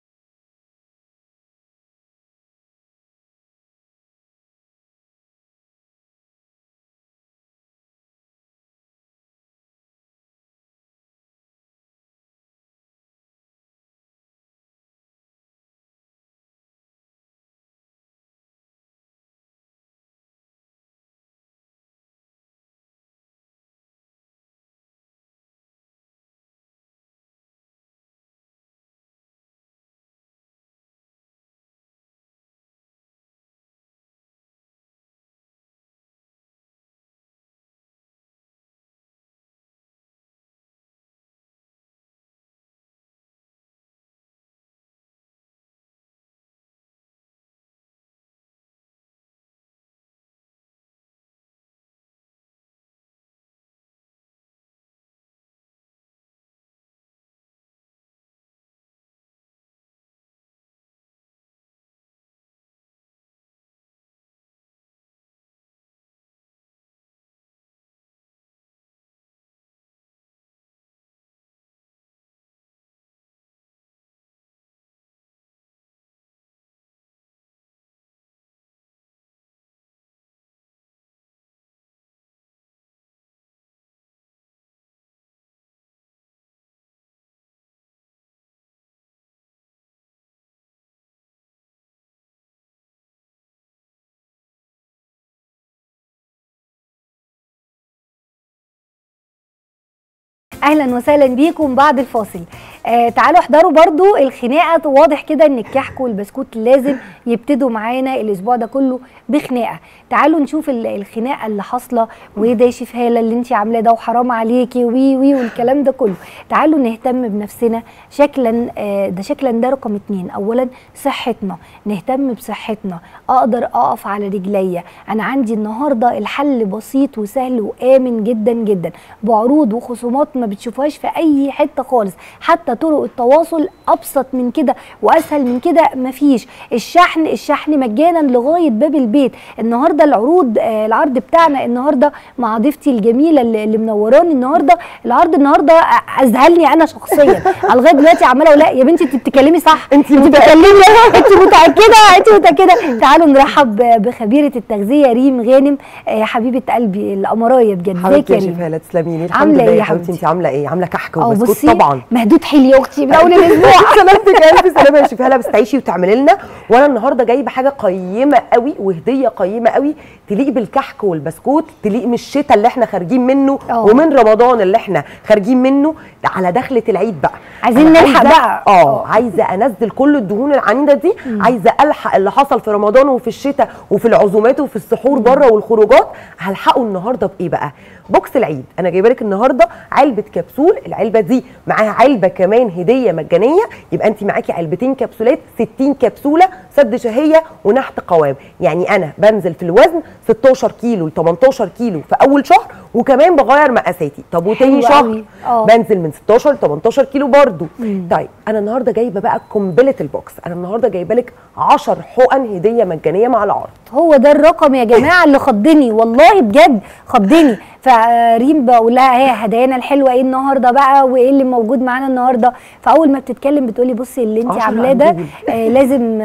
اهلا وسهلا بيكم بعد الفاصل آه تعالوا احضروا برضو الخناقه واضح كده ان الكحك والبسكوت لازم يبتدوا معانا الاسبوع ده كله بخناقه تعالوا نشوف ال- الخناقه اللي حاصله وايه ده يا شيف هاله اللي انت عاملاه ده وحرام عليكي وي وي والكلام ده كله تعالوا نهتم بنفسنا شكلا آه ده شكلا ده رقم اتنين اولا صحتنا نهتم بصحتنا اقدر اقف على رجليا انا عندي النهارده الحل بسيط وسهل وامن جدا جدا بعروض وخصومات ما بتشوفهاش في اي حته خالص حتى طرق التواصل ابسط من كده واسهل من كده مفيش الشحن الشحن مجانا لغايه باب البيت النهارده العروض آه العرض بتاعنا النهارده مع ضيفتي الجميله اللي, اللي منوراني النهارده العرض النهارده اذهلني انا شخصيا على لغايه دلوقتي عماله اقول لا يا بنتي انت بتتكلمي صح انت بتتكلمي انت متاكده انت متاكده تعالوا نرحب بخبيره التغذيه ريم غانم آه حبيبه قلبي القمرايه بجد ازيك حبيبتي يا يا ريم شيف هاله تسلمي لي الحمد عاملة لله إيه يا يا حبيبتي حبيبتي؟ انت عامله ايه عامله كحك اه وبسكوت بصي طبعا مهدود حيلي يا اختي من اول الاسبوع سلامتك يا الف سلامه يا شيف هاله بس تعيشي وتعملي لنا وانا النهارده جايبه حاجه قيمه قوي وهديه قيمه قوي تليق بالكحك والبسكوت تليق من الشتاء اللي احنا خارجين منه اه. ومن رمضان اللي احنا خارجين منه على دخله العيد بقى عايزين أنا نلحق عايزة- بقى. اه. اه عايزه انزل كل الدهون العنيده دي عايزه الحق اللي حصل في رمضان وفي الشتاء وفي العزومات وفي السحور بره والخروجات هلحقه النهارده بايه بقى بوكس العيد انا جايبه لك النهارده علبه كبسول العلبه دي معاها علبه كمان هديه مجانيه يبقى انت معاكي علبتين كبسولات 60 كبسوله سد شهيه ونحت قوام يعني انا بنزل في الوزن 16 كيلو ل 18 كيلو في اول شهر وكمان بغير مقاساتي طب وتاني حلو شهر قوي. اه. بنزل من 16 ل 18 كيلو برضو طيب انا النهارده جايبه بقى قنبله البوكس انا النهارده جايبه لك 10 حقن هديه مجانيه مع العرض هو ده الرقم يا جماعه اللي خضني والله بجد خضني فريم بقول لها هي هدايانا الحلوه ايه النهارده بقى وايه اللي موجود معانا النهارده فاول ما بتتكلم بتقولي بصي اللي انت عشرة عاملاه ده عندي. آه لازم مش اقل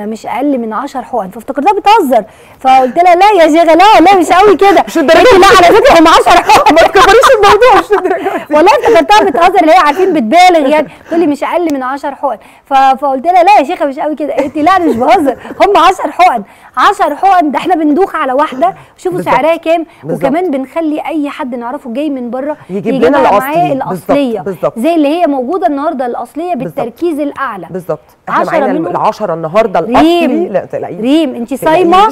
اقل من 10 حقن فافتكرتها بتهزر فقلت لها لا يا شيخه لا والله مش قوي كده مش الدرجة قالت لي لا على فكره هم 10 حقن ما تكبريش الموضوع مش الدرجة دي. والله افتكرتها بتهزر اللي هي عارفين بتبالغ يعني تقول لي مش اقل من 10 حقن ف- فقلت لها لا يا شيخه مش قوي كده قالت لي لا انا مش بهزر هم 10 حقن 10 حقن ده احنا بندوخ على واحده شوفوا بالظبط. سعرها كام بالظبط. وكمان بنخلي اي حد نعرفه جاي من بره يجيب يجيبها لنا معاه الأصلي. الاصليه بالظبط. بالظبط. زي اللي هي موجوده النهارده الاصليه بالظبط. بالتركيز الاعلى بالظبط احنا 10 معانا منهم. العشرة النهارده الاصلي ريم لا تلاقيه ريم انت تلاقيش. صايمه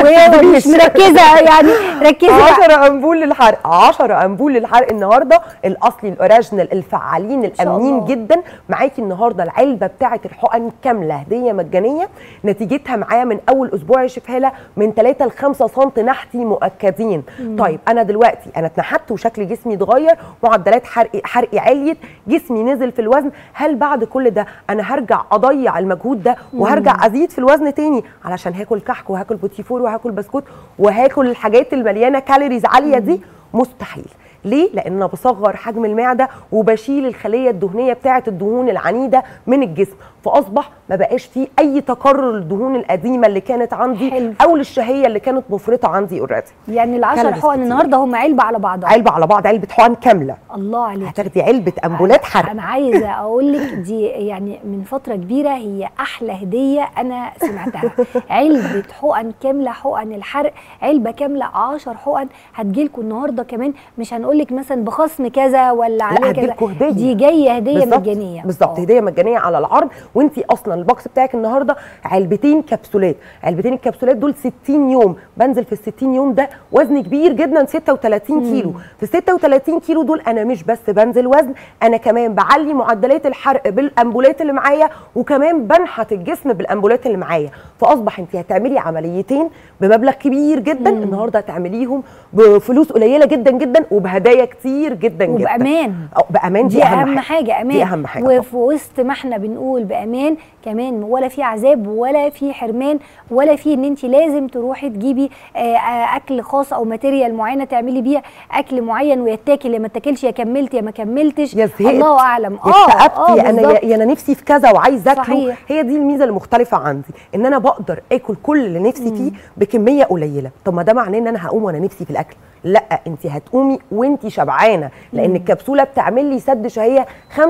ومش مركزه يعني ركزي بقى 10 انبول للحرق 10 انبول للحرق النهارده الاصلي الاوريجينال الفعالين شاء الامنين الله. جدا معاكي النهارده العلبه بتاعه الحقن كامله هديه مجانيه نتيجتها معايا من اول اسبوع يا شيف هاله من 3 ل 5 سم نحتي مؤكدين طيب انا دلوقتي انا اتنحت وشكل جسمي اتغير معدلات حرقي حرقي عليت جسمي نزل في الوزن هل بعد كل ده انا هرجع اضيع المجهود ده وهرجع ازيد في الوزن تاني علشان هاكل كحك وهاكل بوتيفور وهاكل بسكوت وهاكل الحاجات المليانه كالوريز عاليه دي مستحيل ليه؟ لان انا بصغر حجم المعده وبشيل الخليه الدهنيه بتاعه الدهون العنيده من الجسم فاصبح ما بقاش فيه اي تكرر للدهون القديمه اللي كانت عندي حلو. او للشهيه اللي كانت مفرطه عندي اوريدي يعني العشر كالوريز حقن كتير. النهارده هم علبه على بعضها علبه على بعض علبه حقن كامله الله عليك هتاخدي علبه امبولات حرق انا عايزه اقول لك دي يعني من فتره كبيره هي احلى هديه انا سمعتها علبه حقن كامله حقن الحرق علبه كامله 10 حقن هتجيلكوا النهارده كمان مش هنقول لك مثلا بخصم كذا ولا عليه كذا هتجيلكوا هدية. دي جايه هديه بالظبط. مجانيه بالظبط آه. هديه مجانيه على العرض وانت اصلا البوكس بتاعك النهارده علبتين كبسولات علبتين الكبسولات دول 60 يوم بنزل في ال 60 يوم ده وزن كبير جدا 36 كيلو في 36 كيلو دول انا مش بس بنزل وزن انا كمان بعلي معدلات الحرق بالامبولات اللي معايا وكمان بنحت الجسم بالامبولات اللي معايا فاصبح انت هتعملي عمليتين بمبلغ كبير جدا النهارده هتعمليهم بفلوس قليله جدا جدا وبهدايا كتير جدا جدا وبامان أو بامان دي اهم حاجه امان دي اهم حاجه طبعاً. وفي وسط ما احنا بنقول بامان كمان ولا في عذاب ولا في حرمان ولا في ان انت لازم تروحي تجيبي آه، آه، اكل خاص او ماتيريال معينه تعملي بيها اكل معين ويتاكل يا ما اتاكلش يا كملت يا ما كملتش يا زهقت الله اعلم يا اكتئبتي انا بالظبط. يا- يا انا نفسي في كذا وعايزه اكله صحيح. هي دي الميزه المختلفه عندي ان انا بقدر اكل كل اللي نفسي فيه بكميه قليله طب ما ده معناه ان انا هقوم وانا نفسي في الاكل لا انت هتقومي وانت شبعانه لان الكبسوله بتعمل لي سد شهيه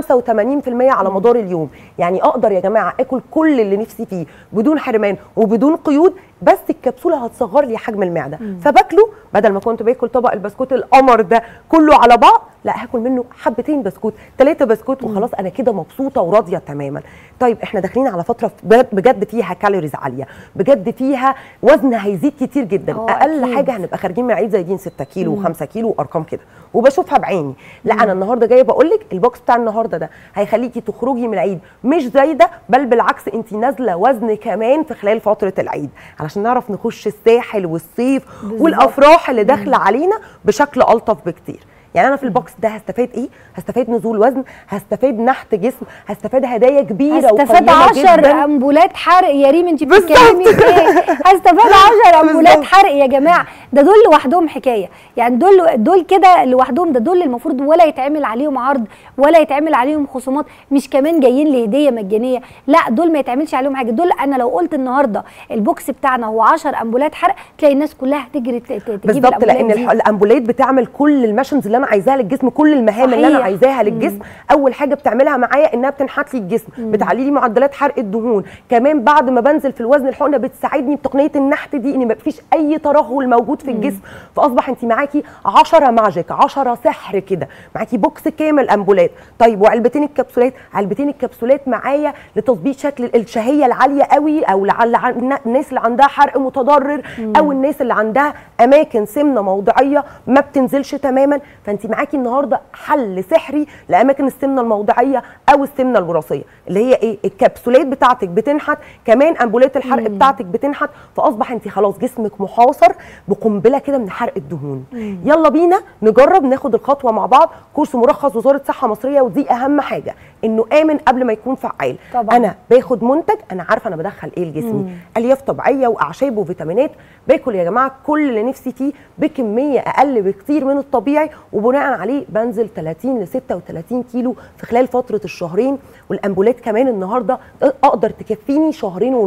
85% على مدار اليوم يعني اقدر يا جماعه اكل كل اللي نفسي فيه بدون حرمان وبدون قيود بس الكبسوله هتصغر لي حجم المعده فباكله بدل ما كنت باكل طبق البسكوت القمر ده كله على بعض لا هاكل منه حبتين بسكوت ثلاثه بسكوت وخلاص انا كده مبسوطه وراضيه تماما طيب احنا داخلين على فتره بجد- بجد فيها كالوريز عاليه بجد فيها وزن هيزيد كتير جدا اه اقل أكيد. حاجه هنبقى خارجين من العيد زايدين 6 كيلو و5 كيلو وارقام كده وبشوفها بعيني لا انا النهارده جايه بقول لك البوكس بتاع النهارده ده هيخليكي تخرجي من العيد مش زايده بل بالعكس انت نازله وزن كمان في خلال فتره العيد علشان نعرف نخش الساحل والصيف بالظبط. والافراح اللي داخله علينا بشكل الطف بكتير يعني انا في البوكس ده هستفاد ايه هستفاد نزول وزن هستفاد نحت جسم هستفاد هدايا كبيره هستفاد وقيمة 10 جداً. امبولات حرق يا ريم انت بالظبط. بتتكلمي في ايه هستفاد 10 امبولات بالظبط. حرق يا جماعه ده دول لوحدهم حكايه يعني دول دول كده لوحدهم ده دول المفروض ولا يتعمل عليهم عرض ولا يتعمل عليهم خصومات مش كمان جايين لهديه مجانيه لا دول ما يتعملش عليهم حاجه دول انا لو قلت النهارده البوكس بتاعنا هو 10 امبولات حرق تلاقي الناس كلها هتجري ت- ت- تجيب بالظبط لان الامبولات الح- دي الامبولات بتعمل كل المشنز اللي انا عايزاها للجسم كل المهام اللي انا صحيح. عايزاها للجسم اول حاجه بتعملها معايا انها بتنحت لي الجسم بتعلي لي معدلات حرق الدهون كمان بعد ما بنزل في الوزن الحقنه بتساعدني بتقنيه النحت دي ان ما فيش اي ترهل موجود في الجسم فاصبح انت معاكي 10 ماجيك 10 سحر كده معاكي بوكس كامل امبولات طيب وعلبتين الكبسولات علبتين الكبسولات معايا لتظبيط شكل الشهيه العاليه قوي او لعل عن- الناس اللي عندها حرق متضرر او الناس اللي عندها اماكن سمنه موضعيه ما بتنزلش تماما فانت معاكي النهارده حل سحري لاماكن السمنه الموضعيه او السمنه الوراثيه اللي هي ايه الكبسولات بتاعتك بتنحت كمان امبولات الحرق بتاعتك بتنحت فاصبح انت خلاص جسمك محاصر بقنبله كده من حرق الدهون يلا بينا نجرب ناخد الخطوه مع بعض كورس مرخص وزاره صحه مصريه ودي اهم حاجه انه امن قبل ما يكون فعال طبعاً. انا باخد منتج انا عارفه انا بدخل ايه لجسمي الياف طبيعيه واعشاب وفيتامينات باكل يا جماعه كل اللي نفسي فيه بكميه اقل بكتير من الطبيعي وبناء عليه بنزل 30 ل 36 كيلو في خلال فتره الشهرين والامبولات كمان النهارده اقدر تكفيني شهرين ونص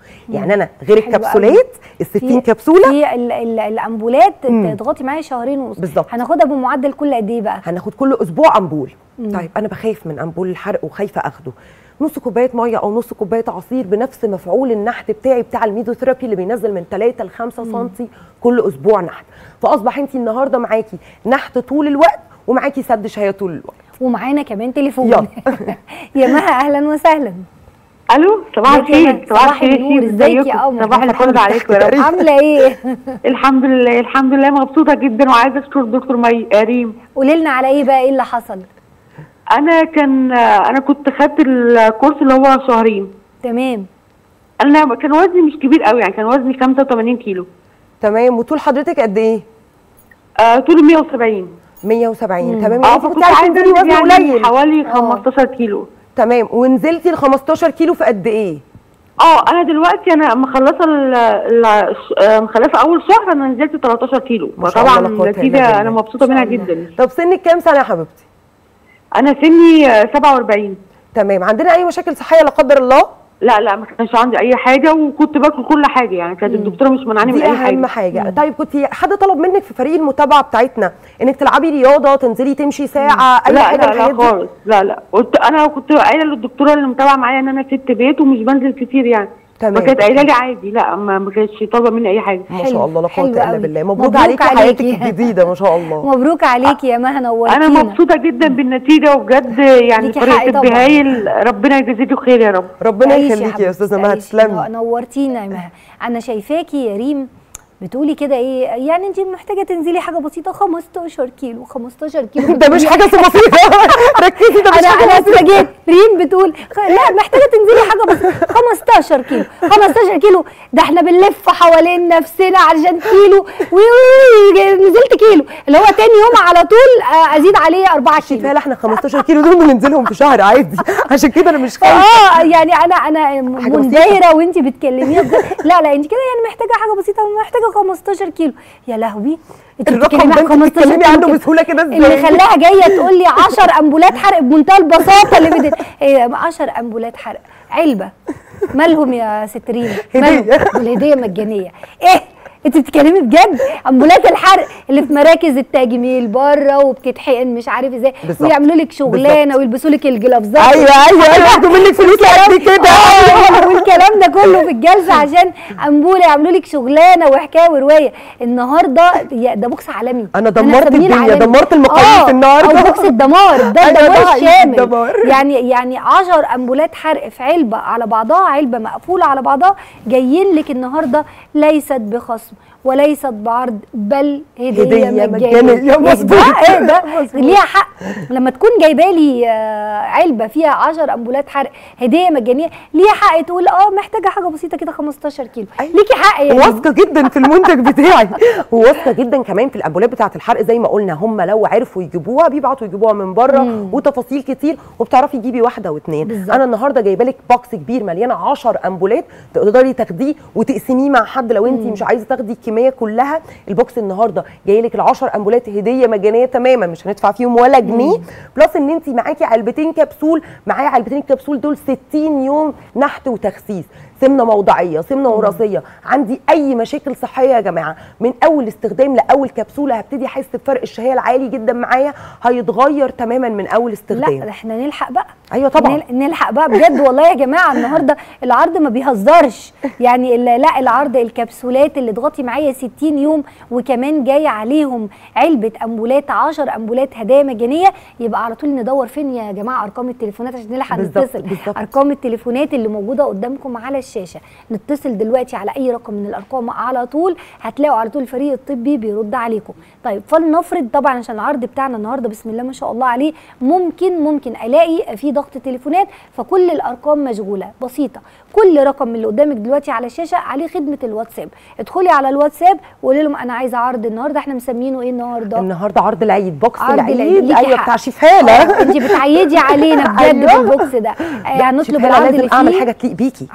يعني انا غير حلو قوي. الكبسولات ال 60 كبسوله في ال ال الامبولات مم. تضغطي معايا شهرين ونص بالظبط. هناخدها بمعدل كل قد ايه بقى هناخد كل اسبوع امبول طيب انا بخاف من امبول الحرق وخايفه اخده نص كوبايه ميه او نص كوبايه عصير بنفس مفعول النحت بتاعي بتاع الميزوثيرابي اللي بينزل من 3 ل 5 سم كل اسبوع نحت فاصبح انت النهارده معاكي نحت طول الوقت ومعاكي سد شهيه طول الوقت ومعانا كمان تليفون يلا. يا مها اهلا وسهلا الو صباح ازيك يا الخير نهى؟ صباح صباح الخير النور، شيف، ازيك يا ازيكم؟ قمر؟ صباح الفل عليكم يا رب عامله ايه الحمد لله الحمد لله مبسوطه جدا وعايزه اشكر دكتور مي ريم قولي لنا على ايه بقى ايه اللي حصل انا كان انا كنت خدت الكورس اللي هو شهرين تمام انا كان وزني مش كبير قوي يعني كان وزني 85 كيلو تمام وطول حضرتك قد ايه آه طولي 170 170 تمام اه يعني انت فكنت كنت عايزه عايزه تنزلي أنزل وزن يعني قليل حوالي آه. 15 كيلو تمام ونزلتي ل 15 كيلو في قد ايه اه انا دلوقتي انا مخلصه ال ال آه، مخلصه اول شهر انا نزلت 13 كيلو ما شاء طبعا الله، لا قوة إلا النتيجه بالله. انا مبسوطه ما منها شاء الله. جدا طب سنك كام سنه يا حبيبتي انا سني آه، 47 تمام عندنا اي مشاكل صحيه لا قدر الله لا لا ما كانش عندي اي حاجه وكنت باكل كل حاجه يعني كانت الدكتوره مش منعاني من دي اي اهم حاجه حاجه طيب كنت حد طلب منك في فريق المتابعه بتاعتنا انك تلعبي رياضه تنزلي تمشي ساعه اي لا حاجه لا من لا الحاجات دي خالص لا لا قلت انا كنت قايله للدكتوره اللي متابعه معايا ان انا ست بيت ومش بنزل كتير يعني تمام. فكانت قايله لي عادي لا ما ما كانتش طالبه مني اي حاجه ما حلو، شاء الله لا حلو قوه الا قوي. بالله مبروك, مبروك عليكي حياتك عليكي. الجديده ما شاء الله مبروك عليكي يا مها نورتينا انا مبسوطه جدا بالنتيجه وبجد يعني ليكي طريقه حق طبعا. طبي هايل ربنا يجازيكي خير يا رب ربنا تعيشي يخليكي يا استاذه مها تعيشي. تسلمي نورتينا يا مها انا شايفاكي يا ريم بتقولي كده ايه يعني انت محتاجه تنزلي حاجه بسيطه 15 كيلو 15 كيلو ده مش حاجه بسيطه ركزي ده مش انا حاجه انا بسيطه اتفاجئت ريم بتقول خ- لا محتاجه تنزلي حاجه بسيطه 15 كيلو 15 كيلو ده احنا بنلف حوالين نفسنا علشان كيلو وي- نزلت كيلو اللي هو تاني يوم على طول آه، ازيد عليه 4 كيلو لا احنا 15 كيلو دول بننزلهم في شهر عادي عشان كده انا مش خايفه اه يعني انا انا حاجة منبهره وانت بتكلميها بجد. لا لا انت كده يعني محتاجه حاجه بسيطه محتاجه 15 كيلو يا لهوي انت الرقم بتتكلمي ده عن انت 15 بتتكلمي كيلو عنه كده. بسهوله كده ازاي اللي خلاها جايه تقول لي 10 امبولات حرق بمنتهى البساطه اللي بدت ايه 10 امبولات حرق علبه مالهم يا ست ريم مالهم هدية. دول هديه مجانيه ايه انت بتتكلمي بجد امبولات الحرق اللي في مراكز التجميل بره وبتتحقن مش عارف ازاي بالظبط. ويعملوا لك شغلانه ويلبسوا لك الجلافزات ايوه ايوه ايوه ياخدوا منك فلوس قد كده آه، والكلام ده كله في الجلسه عشان امبوله يعملوا لك شغلانه وحكايه وروايه النهارده يا- ده بوكس عالمي أنا أنا دمرت هسميه الدنيا، العالمي. دمرت المقاييس آه، النهاردة. او بوكس الدمار ده أيوة، ده الدمار حقيقي الشامل الدمار. يعني يعني 10 امبولات حرق في علبه على بعضها علبه مقفوله على بعضها جايين لك النهارده ليست بخصم وليست بعرض بل هديه, هدية مجانيه مجانية، مظبوط. ده ايه ده مظبوط. ليها حق لما تكون جايبه لي آه، علبه فيها 10 امبولات حرق هديه مجانيه ليها حق تقول اه محتاجه حاجه بسيطه كده 15 كيلو أيوة. ليكي حق يا ريم. واثقه جدا في المنتج بتاعي وواثقه جدا كمان في الامبولات بتاعه الحرق زي ما قلنا هم لو عرفوا يجيبوها بيبعتوا يجيبوها من بره وتفاصيل كتير وبتعرفي تجيبي واحده واثنين بالظبط. انا النهارده جايبه لك بوكس كبير مليان 10 امبولات تقدري تاخديه وتقسميه مع حد لو انت مش عايزه تاخدي الكميه كلها البوكس النهارده جاي لك ال10 امبولات هديه مجانيه تماما مش هندفع فيهم ولا جنيه بلس ان انت معاكي علبتين كبسول معايا علبتين الكبسول دول 60 يوم نحت وتخسيس سمنه موضعيه سمنه وراثيه عندي اي مشاكل صحيه يا جماعه من اول استخدام لاول كبسوله هبتدي احس بفرق الشهيه العالي جدا معايا هيتغير تماما من اول استخدام لا ده احنا نلحق بقى ايوه طبعا نل- نلحق بقى بجد والله يا جماعه النهارده العرض ما بيهزرش يعني ال- لا العرض الكبسولات اللي تغطي معايا 60 يوم وكمان جاي عليهم علبه امبولات 10 امبولات هدايا مجانيه يبقى على طول ندور فين يا جماعه ارقام التليفونات عشان نلحق بالظبط، نتصل بالظبط. ارقام التليفونات اللي موجوده قدامكم على الشاشه نتصل دلوقتي على اي رقم من الارقام على طول هتلاقوا على طول الفريق الطبي بيرد عليكم طيب فلنفرض طبعا عشان العرض بتاعنا النهارده بسم الله ما شاء الله عليه ممكن ممكن الاقي في ضغط تليفونات فكل الارقام مشغوله بسيطه كل رقم من اللي قدامك دلوقتي على الشاشه عليه خدمه الواتساب ادخلي على الواتساب وقولي لهم انا عايزه عرض النهارده احنا مسمينه ايه النهارده النهارده عرض العيد بوكس عرض العيد، العيد ليكي ايوه حق. بتاع شيفاله انت بتعيدي علينا بجد أيوة. بالبوكس ده آه، هنطلب شيفاله العرض لازم اللي اعمل فيه حاجه تليق بيكي حاضر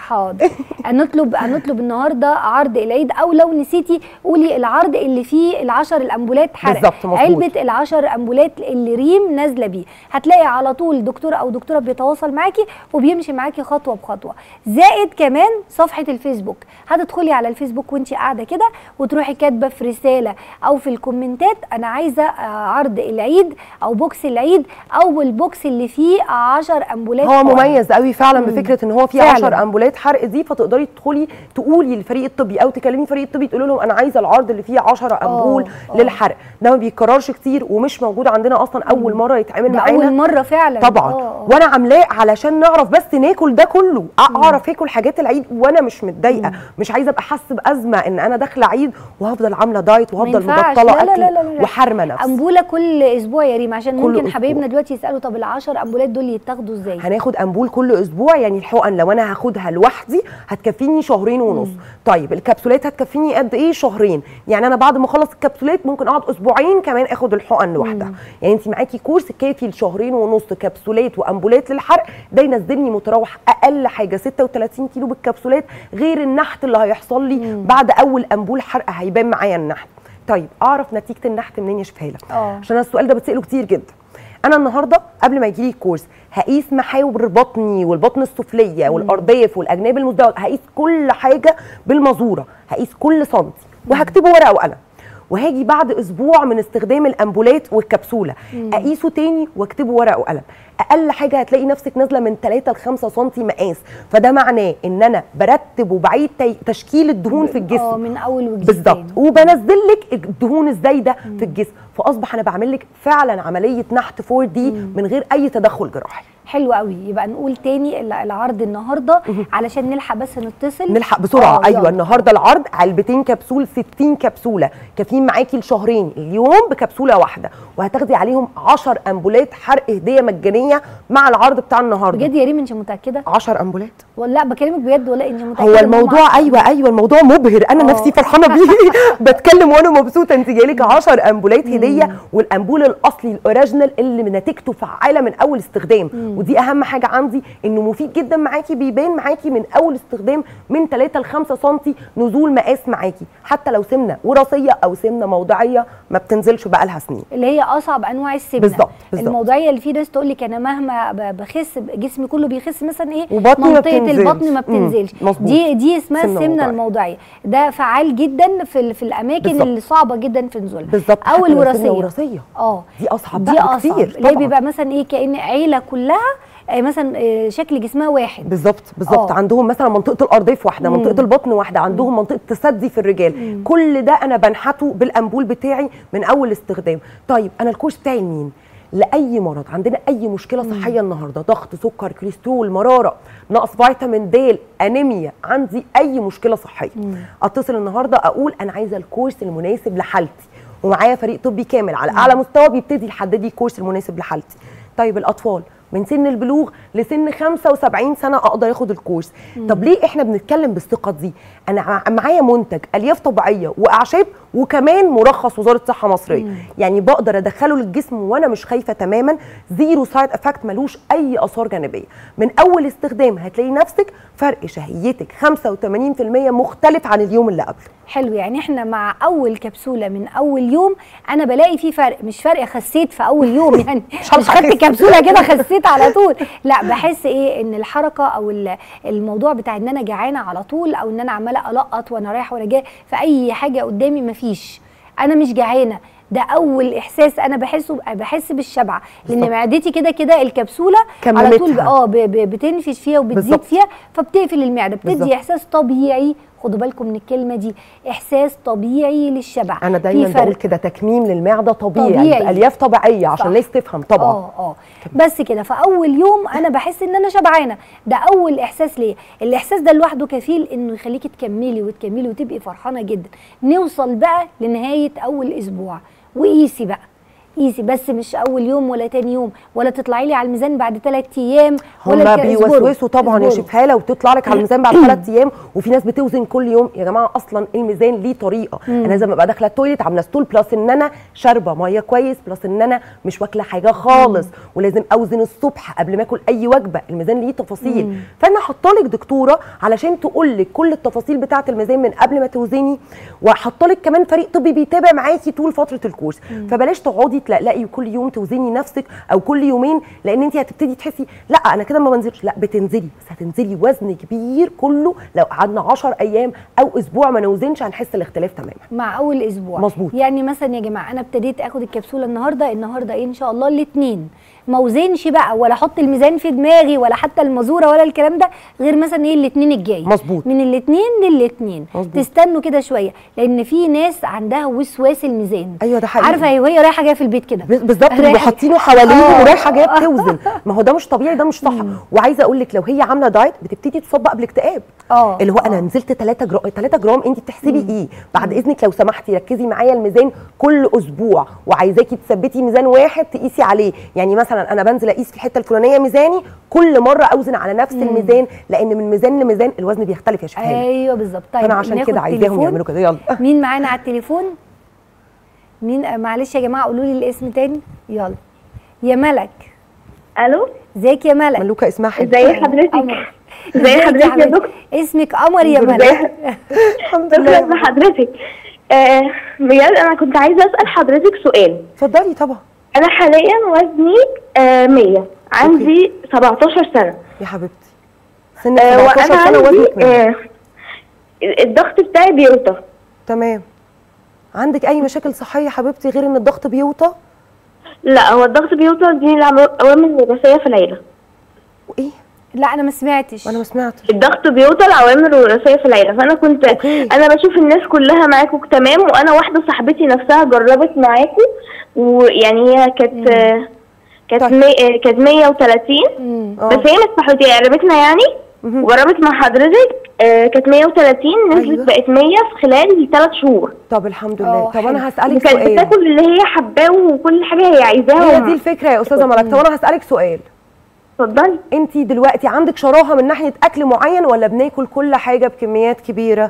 هنطلب هنطلب النهارده عرض العيد او لو نسيتي قولي العرض اللي فيه العشر الامبولات حرق بالظبط، مظبوط. علبه العشر امبولات اللي ريم نازله بيه هتلاقي على طول دكتور او دكتوره بيتواصل معاكي وبيمشي معاكي خطوه بخطوه زائد كمان صفحه الفيسبوك هتدخلي على الفيسبوك وانت قاعده كده وتروحي كاتبه في رساله او في الكومنتات انا عايزه آه، عرض العيد او بوكس العيد او البوكس اللي فيه 10 امبولات هو حقن. مميز قوي فعلا بفكره ان هو في فعلاً. 10 امبولات حرق دي فتقدري تدخلي تقولي للفريق الطبي او تكلمي الفريق الطبي تقولي لهم انا عايزه العرض اللي فيه 10 امبول آه. للحرق ده ما بيتكررش كتير ومش موجود عندنا اصلا اول مره يتعمل ده معانا اول مره فعلا طبعا آه، آه. وانا عاملاه علشان نعرف بس ناكل ده كله اعرف اكل حاجات العيد وانا مش متضايقه مش عايزه ابقى حاسه بازمه ان انا داخله عيد وهفضل عامله دايت ما وهفضل ينفعش. مبطله لا لا اكل لا لا لا. وحارمه نفسي امبوله كل اسبوع يا ريم عشان كل ممكن أسبوع. حبايبنا دلوقتي يسالوا طب ال10 امبولات دول يتاخدوا ازاي هناخد امبول كل اسبوع يعني الحقن لو انا هاخدها لوحدي هتكفيني شهرين ونص طيب الكبسولات هتكفيني قد ايه شهرين يعني انا بعد ما اخلص الكبسولات ممكن اقعد اسبوعين كمان اخد الحقن لوحدها يعني انت معاكي كورس كافي لشهرين ونص كبسولات وامبولات للحرق ده ينزلني متراوح اقل حاجه 36 كيلو بالكبسولات غير النحت اللي هيحصل لي بعد اول امبول حرق هيبان معايا النحت طيب اعرف نتيجه النحت منين يا شفاله اه. عشان أنا السؤال ده بتساله كتير جدا انا النهارده قبل ما يجيلي الكورس هقيس محاور بطني والبطن السفليه والارداف والاجناب المزدوجه هقيس كل حاجه بالمزوره هقيس كل سنتي وهكتبه ورقه وقلم وهاجي بعد اسبوع من استخدام الامبولات والكبسوله اقيسه تاني واكتبه ورقه وقلم اقل حاجه هتلاقي نفسك نازله من 3 ل 5 سم مقاس فده معناه ان انا برتب وبعيد تي- تشكيل الدهون في اه الجسم من اول وجديد بالظبط تاني. وبنزل لك الدهون الزايده في الجسم فاصبح انا بعمل لك فعلا عمليه نحت 4 دي من غير اي تدخل جراحي حلو قوي يبقى نقول تاني ال- العرض النهارده علشان نلحق بس نتصل نلحق بسرعه آه، ايوه يلا. النهارده العرض علبتين كبسول 60 كبسوله كافيين معاكي لشهرين اليوم بكبسوله واحده وهتاخدي عليهم 10 امبولات حرق هديه مجانيه مع العرض بتاع النهارده بجد يا ريم انت متاكده 10 امبولات ولا لا بكلمك بجد ولا انت متاكده هو إن هم الموضوع ايوه ايوه الموضوع مبهر انا آه. نفسي فرحانه بيه بتكلم وانا مبسوطه انت جايلك 10 امبولات هديه والامبول الاصلي الاوريجينال اللي نتيجته فعاله من اول استخدام ودي اهم حاجه عندي انه مفيد جدا معاكي بيبان معاكي من اول استخدام من 3 ل 5 سم نزول مقاس معاكي حتى لو سمنه وراثيه او سمنه موضعيه ما بتنزلش بقى لها سنين اللي هي اصعب انواع السمنه بالظبط، بالظبط. الموضوعيه اللي في ناس تقول لك انا مهما ب- بخس جسمي كله بيخس مثلا ايه وبطني ما منطقه بتنزلش. البطن ما مم، بتنزلش مظبوط. دي دي اسمها سمنة السمنه موضعية. الموضعيه ده فعال جدا في ال- في الاماكن بالظبط. اللي صعبه جدا في نزولها بالظبط او حتى لو سمنة الوراثيه وراثيه اه دي اصعب دي بقى اصعب بكتير اللي هي طبعاً. بيبقى مثلا ايه كان عيله كلها آه، مثلا آه، شكل جسمها واحد بالظبط بالظبط آه. عندهم مثلا منطقه الارداف واحده منطقه البطن واحده عندهم منطقه تسدي في الرجال كل ده انا بنحته بالامبول بتاعي من اول استخدام طيب انا الكورس بتاعي لمين لاي مرض عندنا اي مشكله صحيه النهارده ضغط سكر كوليسترول مراره نقص فيتامين د انيميا عندي اي مشكله صحيه اتصل النهارده اقول انا عايزه الكورس المناسب لحالتي ومعايا فريق طبي كامل على اعلى مستوى بيبتدي يحدد لي الكورس المناسب لحالتي طيب الاطفال من سن البلوغ لسن 75 سنه اقدر اخد الكورس طب ليه احنا بنتكلم بالثقه دي انا مع- معايا منتج الياف طبيعيه واعشاب وكمان مرخص وزاره صحه مصريه يعني بقدر ادخله للجسم وانا مش خايفه تماما زيرو سايد افكت ملوش اي اثار جانبيه من اول استخدام هتلاقي نفسك فرق شهيتك 85% مختلف عن اليوم اللي قبله حلو يعني احنا مع اول كبسوله من اول يوم انا بلاقي في فرق مش فرق خسيت في اول يوم يعني مش مش خدت هخس. كبسوله كده خسيت على طول لا بحس ايه ان الحركه او ال- الموضوع بتاع ان انا جعانه على طول او ان انا عماله القط وانا رايحه وانا جايه في اي حاجه قدامي مفيش انا مش جعانه ده اول احساس انا بحسه بحس بالشبع لان بالظبط. معدتي كده كده الكبسوله على طول كممتها. اه ب- ب- بتنفش فيها وبتزيد بالظبط. فيها فبتقفل المعده بتدي بالظبط. احساس طبيعي خدوا بالكم من الكلمه دي احساس طبيعي للشبع انا في دايما فرق. بقول كده تكميم للمعده طبيعي, طبيعي. طبيعي. الياف طبيعيه عشان صح. الناس تفهم طبعا اه اه بس كده فاول يوم انا بحس ان انا شبعانه ده اول احساس ليا الاحساس ده لوحده كفيل انه يخليكي تكملي وتكملي وتبقي فرحانه جدا نوصل بقى لنهايه اول اسبوع وقيسي بقى قيسي بس مش اول يوم ولا تاني يوم ولا تطلعي لي على الميزان بعد ثلاث ايام ولا هما الك- اصبروا. بيوسوسوا طبعا يا اصبروا. شفاله وتطلع لك على الميزان بعد ثلاث ايام وفي ناس بتوزن كل يوم يا جماعه اصلا الميزان ليه طريقه انا لازم ابقى داخله التويليت عامله ستول بلس ان انا شاربه ميه كويس بلس ان انا مش واكله حاجه خالص ولازم اوزن الصبح قبل ما اكل اي وجبه الميزان ليه تفاصيل فانا حاطه لك دكتوره علشان تقول لك كل التفاصيل بتاعه الميزان من قبل ما توزني وحاطه لك كمان فريق طبي بيتابع معاكي طول فتره الكورس فبلاش تقعدي تلاقي كل يوم توزني نفسك او كل يومين لان انت هتبتدي تحسي لا انا كده ما بنزلش لا بتنزلي بس هتنزلي وزن كبير كله لو قعدنا 10 ايام او اسبوع ما نوزنش هنحس الاختلاف تماما مع اول اسبوع مظبوط. يعني مثلا يا جماعه انا ابتديت اخد الكبسوله النهارده النهارده ايه ان شاء الله الاثنين ما اوزنش بقى ولا احط الميزان في دماغي ولا حتى المزوره ولا الكلام ده غير مثلا ايه الاثنين الجاي مظبوط. من الاثنين للاثنين مظبوط. تستنوا كده شويه لان في ناس عندها وسواس الميزان أيوة ده حقيقي. عارفه وهي رايحه جايه في البيت كده بز- بالظبط رايحة- اللي حاطينه حواليهم آه. ورايحه جايه بتوزن ما هو ده مش طبيعي ده مش صح وعايزه اقول لك لو هي عامله دايت بتبتدي تصاب بقى بالاكتئاب آه. اللي هو انا نزلت 3 جرام 3 جرام انت بتحسبي ايه بعد اذنك لو سمحتي ركزي معايا الميزان كل اسبوع وعايزاكي تثبتي ميزان واحد تقيسي عليه يعني مثلا انا بنزل اقيس في الحته الفلانيه ميزاني كل مره اوزن على نفس الميزان لان من ميزان لميزان الوزن بيختلف يا شفاء ايوه بالظبط طيب فانا عشان ناخد كده عايزاهم تليفون. يعملوا كده يلا مين معانا على التليفون مين آه، معلش يا جماعه قولوا لي الاسم تاني يلا يا ملك الو ازيك يا ملك ملوكه اسمها حلو ازي حضرتك قمر ازي ازيك حضرتك يا حبيبتي؟ دكتور اسمك قمر يا ازي ملك الحمد شكرا لحضرتك آه بجد انا كنت عايزه اسال حضرتك سؤال اتفضلي طبعا انا حاليا وزني آه 100 عندي 17 سنه يا حبيبتي سنك آه 17 وانا سنه عندي وزنك 100 آه الضغط بتاعي بيوطى تمام عندك اي مشاكل صحيه يا حبيبتي غير ان الضغط بيوطى لا هو الضغط بيوطى دي العوامل الوراثيه في العيله وايه لا انا ما سمعتش وانا ما سمعت الضغط بيوطى العوامل الوراثيه في العيله فانا كنت أوكي. انا بشوف الناس كلها معاكم تمام وانا واحده صاحبتي نفسها جربت معاكم ويعني هي كانت آه، كانت طيب. مي- آه، كانت 130 مم. آه. بس هي مش صاحبتي هي قربتنا يعني وجربت مع حضرتك آه، كانت 130 نزلت أيوة. بقت 100 في خلال 3 شهور طب الحمد آه، لله طب حلو. انا هسالك وكانت سؤال بتاكل اللي هي حباه وكل حاجه هي عايزاها هي دي الفكره يا استاذه ملك طب انا هسالك سؤال اتفضلي انت دلوقتي عندك شراهه من ناحيه اكل معين ولا بناكل كل حاجه بكميات كبيره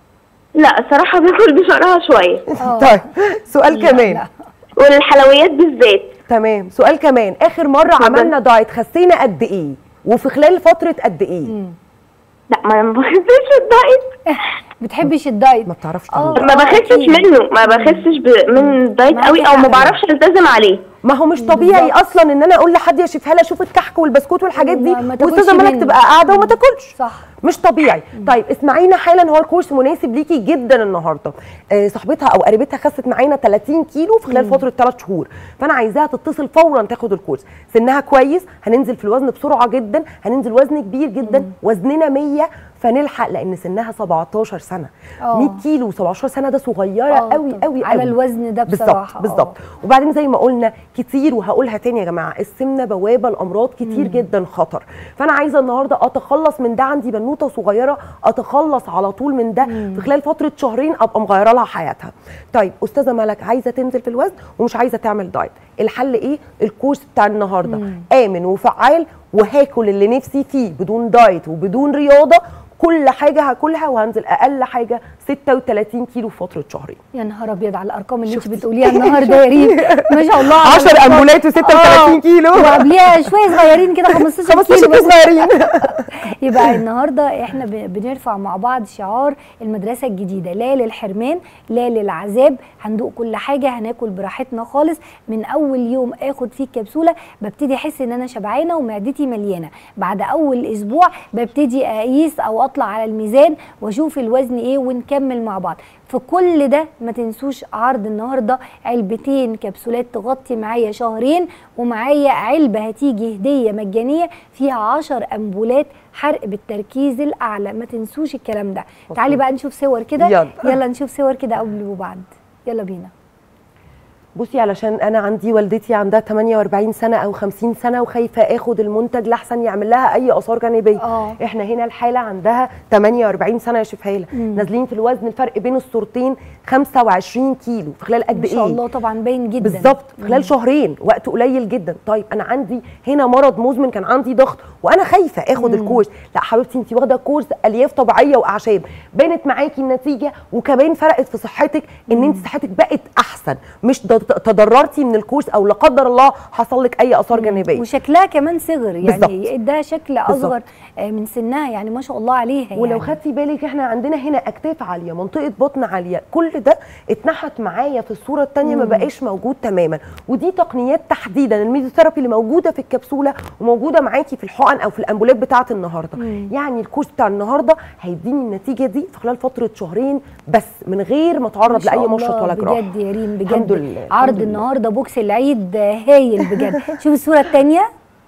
لا صراحه باكل بشرها شويه آه. طيب سؤال لا، كمان لا. والحلويات بالذات تمام سؤال كمان اخر مره اتفضل. عملنا دايت خسينا قد ايه وفي خلال فتره قد ايه لا ما ما بخسش الدايت بتحبش الدايت ما بتعرفش آه. تعملي ما بخسش أكيد. منه ما بخسش ب... من الدايت معاكي قوي او ما حق. بعرفش التزم عليه ما هو مش طبيعي اصلا ان انا اقول لحد يا شيف هلا شوف الكحك والبسكوت والحاجات دي ما- ما تاكلش واستاذه ملك منه. تبقى قاعده وما تاكلش صح مش طبيعي طيب اسمعينا حالا هو الكورس مناسب ليكي جدا النهارده آه صاحبتها او قريبتها خست معانا 30 كيلو في خلال فتره 3 شهور فانا عايزاها تتصل فورا تاخد الكورس سنها كويس هننزل في الوزن بسرعه جدا هننزل وزن كبير جدا وزننا 100 فنلحق لان سنها 17 سنه آه. 100 كيلو 17 سنه ده صغيره آه، قوي طب قوي على قوي. الوزن ده بصراحة، بالظبط بالظبط وبعدين زي ما قلنا كتير وهقولها تاني يا جماعه السمنه بوابه لامراض كتير جدا خطر فانا عايزه النهارده اتخلص من ده عندي بنوته صغيره اتخلص على طول من ده في خلال فتره شهرين ابقى مغيره لها حياتها طيب استاذه ملك عايزه تنزل في الوزن ومش عايزه تعمل دايت الحل ايه الكورس بتاع النهارده امن وفعال وهاكل اللي نفسي فيه بدون دايت وبدون رياضه كل حاجه هاكلها وهنزل اقل حاجه 36 كيلو في فتره شهرين يا نهار ابيض على الارقام اللي انت شفتي؟ بتقوليها النهارده يا ريم ما شاء الله على 10 الأرقام. أمبولات و36 آه. كيلو. وقبليها شويه صغيرين كده 15 15 كيلو كيلو بس. صغيرين يبقى النهارده احنا ب- بنرفع مع بعض شعار المدرسه الجديده لا للحرمان لا للعذاب هندوق كل حاجه هناكل براحتنا خالص من اول يوم اخد فيه الكبسوله ببتدي احس ان انا شبعانه ومعدتي مليانه بعد اول اسبوع ببتدي اقيس او اطلع على الميزان واشوف الوزن ايه ونكمل مع بعض في كل ده ما تنسوش عرض النهارده علبتين كبسولات تغطي معايا شهرين ومعايا علبه هتيجي هديه مجانيه فيها 10 امبولات حرق بالتركيز الاعلى ما تنسوش الكلام ده تعالي بقى نشوف صور كده يلا. يلا نشوف صور كده قبل وبعد يلا بينا بصي علشان انا عندي والدتي عندها 48 سنه او 50 سنه وخايفه اخد المنتج لحسن يعمل لها اي اثار جانبيه آه. احنا هنا الحاله عندها 48 سنه يا شيف هاله نازلين في الوزن الفرق بين الصورتين 25 كيلو في خلال قد ما ايه شاء الله طبعا باين جدا بالظبط في خلال شهرين وقت قليل جدا طيب انا عندي هنا مرض مزمن كان عندي ضغط وانا خايفه اخد الكورس لا حبيبتي انت واخده كورس الياف طبيعيه واعشاب بانت معاكي النتيجه وكمان فرقت في صحتك ان انت صحتك بقت احسن مش ض- تضررتي من الكورس او لا قدر الله حصل لك اي اثار جانبيه وشكلها كمان صغر يعني بالظبط. ده شكل بالظبط. اصغر آه، من سنها يعني ما شاء الله عليها ولو يعني. خدتي بالك احنا عندنا هنا اكتاف عاليه منطقه بطن عاليه كل ده اتنحت معايا في الصوره الثانيه ما بقاش موجود تماما ودي تقنيات تحديدا الميزوثيرابي اللي موجوده في الكبسوله وموجوده معاكي في الحقن او في الامبولات بتاعه النهارده يعني الكورس بتاع النهارده هيديني النتيجه دي في خلال فتره شهرين بس من غير ما ما اتعرض شاء لاي الله مشرط ولا جراحه بجد يا ريم بجد الحمد لله عرض الحمد لله. النهارده بوكس العيد آه، هايل بجد شوف الصوره الثانيه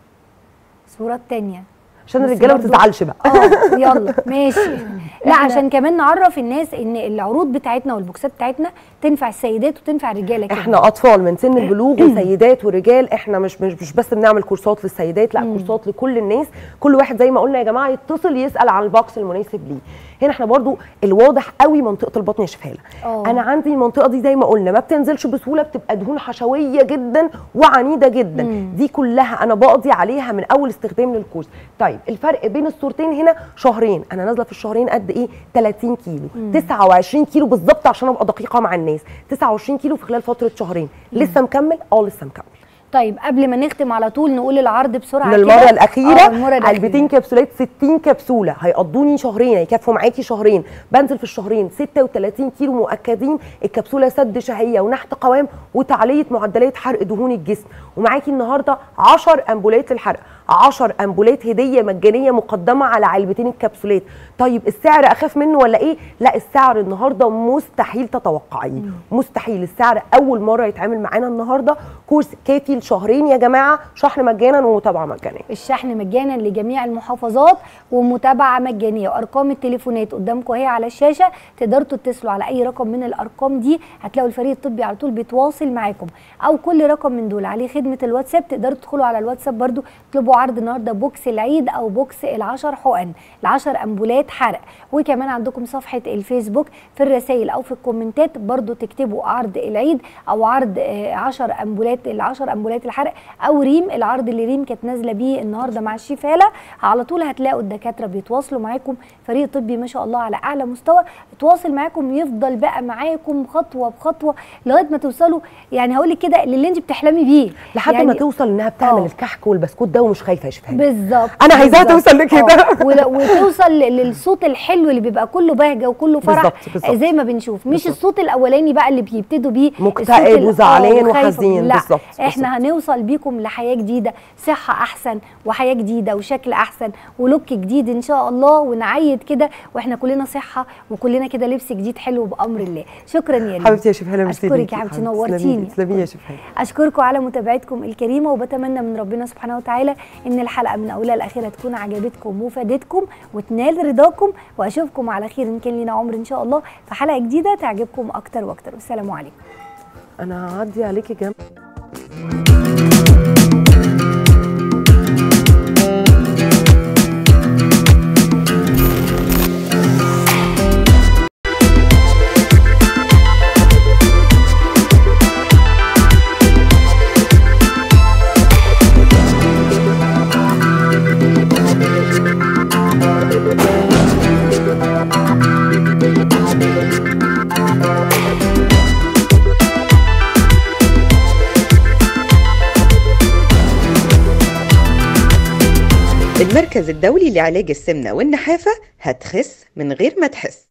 الصوره الثانيه عشان بس الرجاله ما برضو- تزعلش بقى اه يلا ماشي لا عشان كمان نعرف الناس ان العروض بتاعتنا والبوكسات بتاعتنا تنفع السيدات وتنفع الرجاله كمان احنا اطفال من سن البلوغ وسيدات ورجال احنا مش مش مش بس بنعمل كورسات للسيدات لا كورسات لكل الناس كل واحد زي ما قلنا يا جماعه يتصل يسال عن البوكس المناسب ليه هنا احنا برضو الواضح قوي منطقه البطن يا شفاله اه. انا عندي المنطقه دي زي ما قلنا ما بتنزلش بسهوله بتبقى دهون حشويه جدا وعنيده جدا دي كلها انا بقضي عليها من اول استخدام للكورس طيب الفرق بين الصورتين هنا شهرين انا نازله في الشهرين قد ايه 30 كيلو 29 كيلو بالظبط عشان ابقى دقيقه مع الناس 29 كيلو في خلال فتره شهرين لسه مكمل اه لسه مكمل طيب قبل ما نختم على طول نقول العرض بسرعه للمره كده. الاخيره اه المره الاخيره علبتين كبسولات 60 كبسوله هيقضوني شهرين هيكفوا معاكي شهرين بنزل في الشهرين 36 كيلو مؤكدين الكبسوله سد شهيه ونحت قوام وتعليه معدلات حرق دهون الجسم ومعاكي النهارده 10 امبولات للحرق 10 امبولات هديه مجانيه مقدمه على علبتين الكبسولات طيب السعر اخاف منه ولا ايه لا السعر النهارده مستحيل تتوقعيه مستحيل السعر اول مره يتعمل معانا النهارده كورس كافي لشهرين يا جماعه شحن مجانا ومتابعه مجانيه الشحن مجانا لجميع المحافظات ومتابعه مجانيه وارقام التليفونات قدامكم اهي على الشاشه تقدروا تتصلوا على اي رقم من الارقام دي هتلاقوا الفريق الطبي على طول بيتواصل معاكم او كل رقم من دول عليه خدمه الواتساب تقدروا تدخلوا على الواتساب برضو تطلبوا عرض النهارده بوكس العيد او بوكس العشر حقن العشر امبولات حرق وكمان عندكم صفحه الفيسبوك في الرسائل او في الكومنتات برضو تكتبوا عرض العيد او عرض آه، 10 امبولات العشر امبولات الحرق او ريم العرض اللي ريم كانت نازله بيه النهارده مع الشيف هاله على طول هتلاقوا الدكاتره بيتواصلوا معاكم فريق طبي ما شاء الله على اعلى مستوى يتواصل معاكم يفضل بقى معاكم خطوه بخطوه لغايه ما توصلوا يعني هقول لك كده للي انت بتحلمي بيه لحد يعني ما توصل انها بتعمل آه. الكحك والبسكوت ده ومش خايفه يا شفاء بالظبط أنا عايزاها بالظبط. توصل لكده. آه. ول- وتوصل ل- للصوت الحلو اللي بيبقى كله بهجه وكله فرح بالظبط، بالظبط. آه، زي ما بنشوف مش بالظبط. الصوت الاولاني بقى اللي بيبتدوا بيه مكتئب الصوت ال- وزعلان آه، وخايف. وحزين. لا بالظبط، احنا هنوصل بيكم لحياه جديده صحه احسن وحياه جديده وشكل احسن ولوك جديد ان شاء الله ونعيد كده واحنا كلنا صحه وكلنا كده لبس جديد حلو بامر الله شكرا يا ريم حبيبتي يا شيف هلا ميرسي اشكرك ليكي. يا حبيبتي حبيبتي، نورتيني تسلمي- تسلمي يا شيف هلا اشكركم على متابعتكم الكريمه وبتمنى من ربنا سبحانه وتعالى ان الحلقه من اولها لاخرها تكون عجبتكم وفادتكم وتنال رضاكم واشوفكم على خير ان كان لينا عمر ان شاء الله في حلقه جديده تعجبكم اكتر واكتر والسلام عليكم انا هعدي عليكي جنب المركز الدولي لعلاج السمنة والنحافة هتخس من غير ما تحس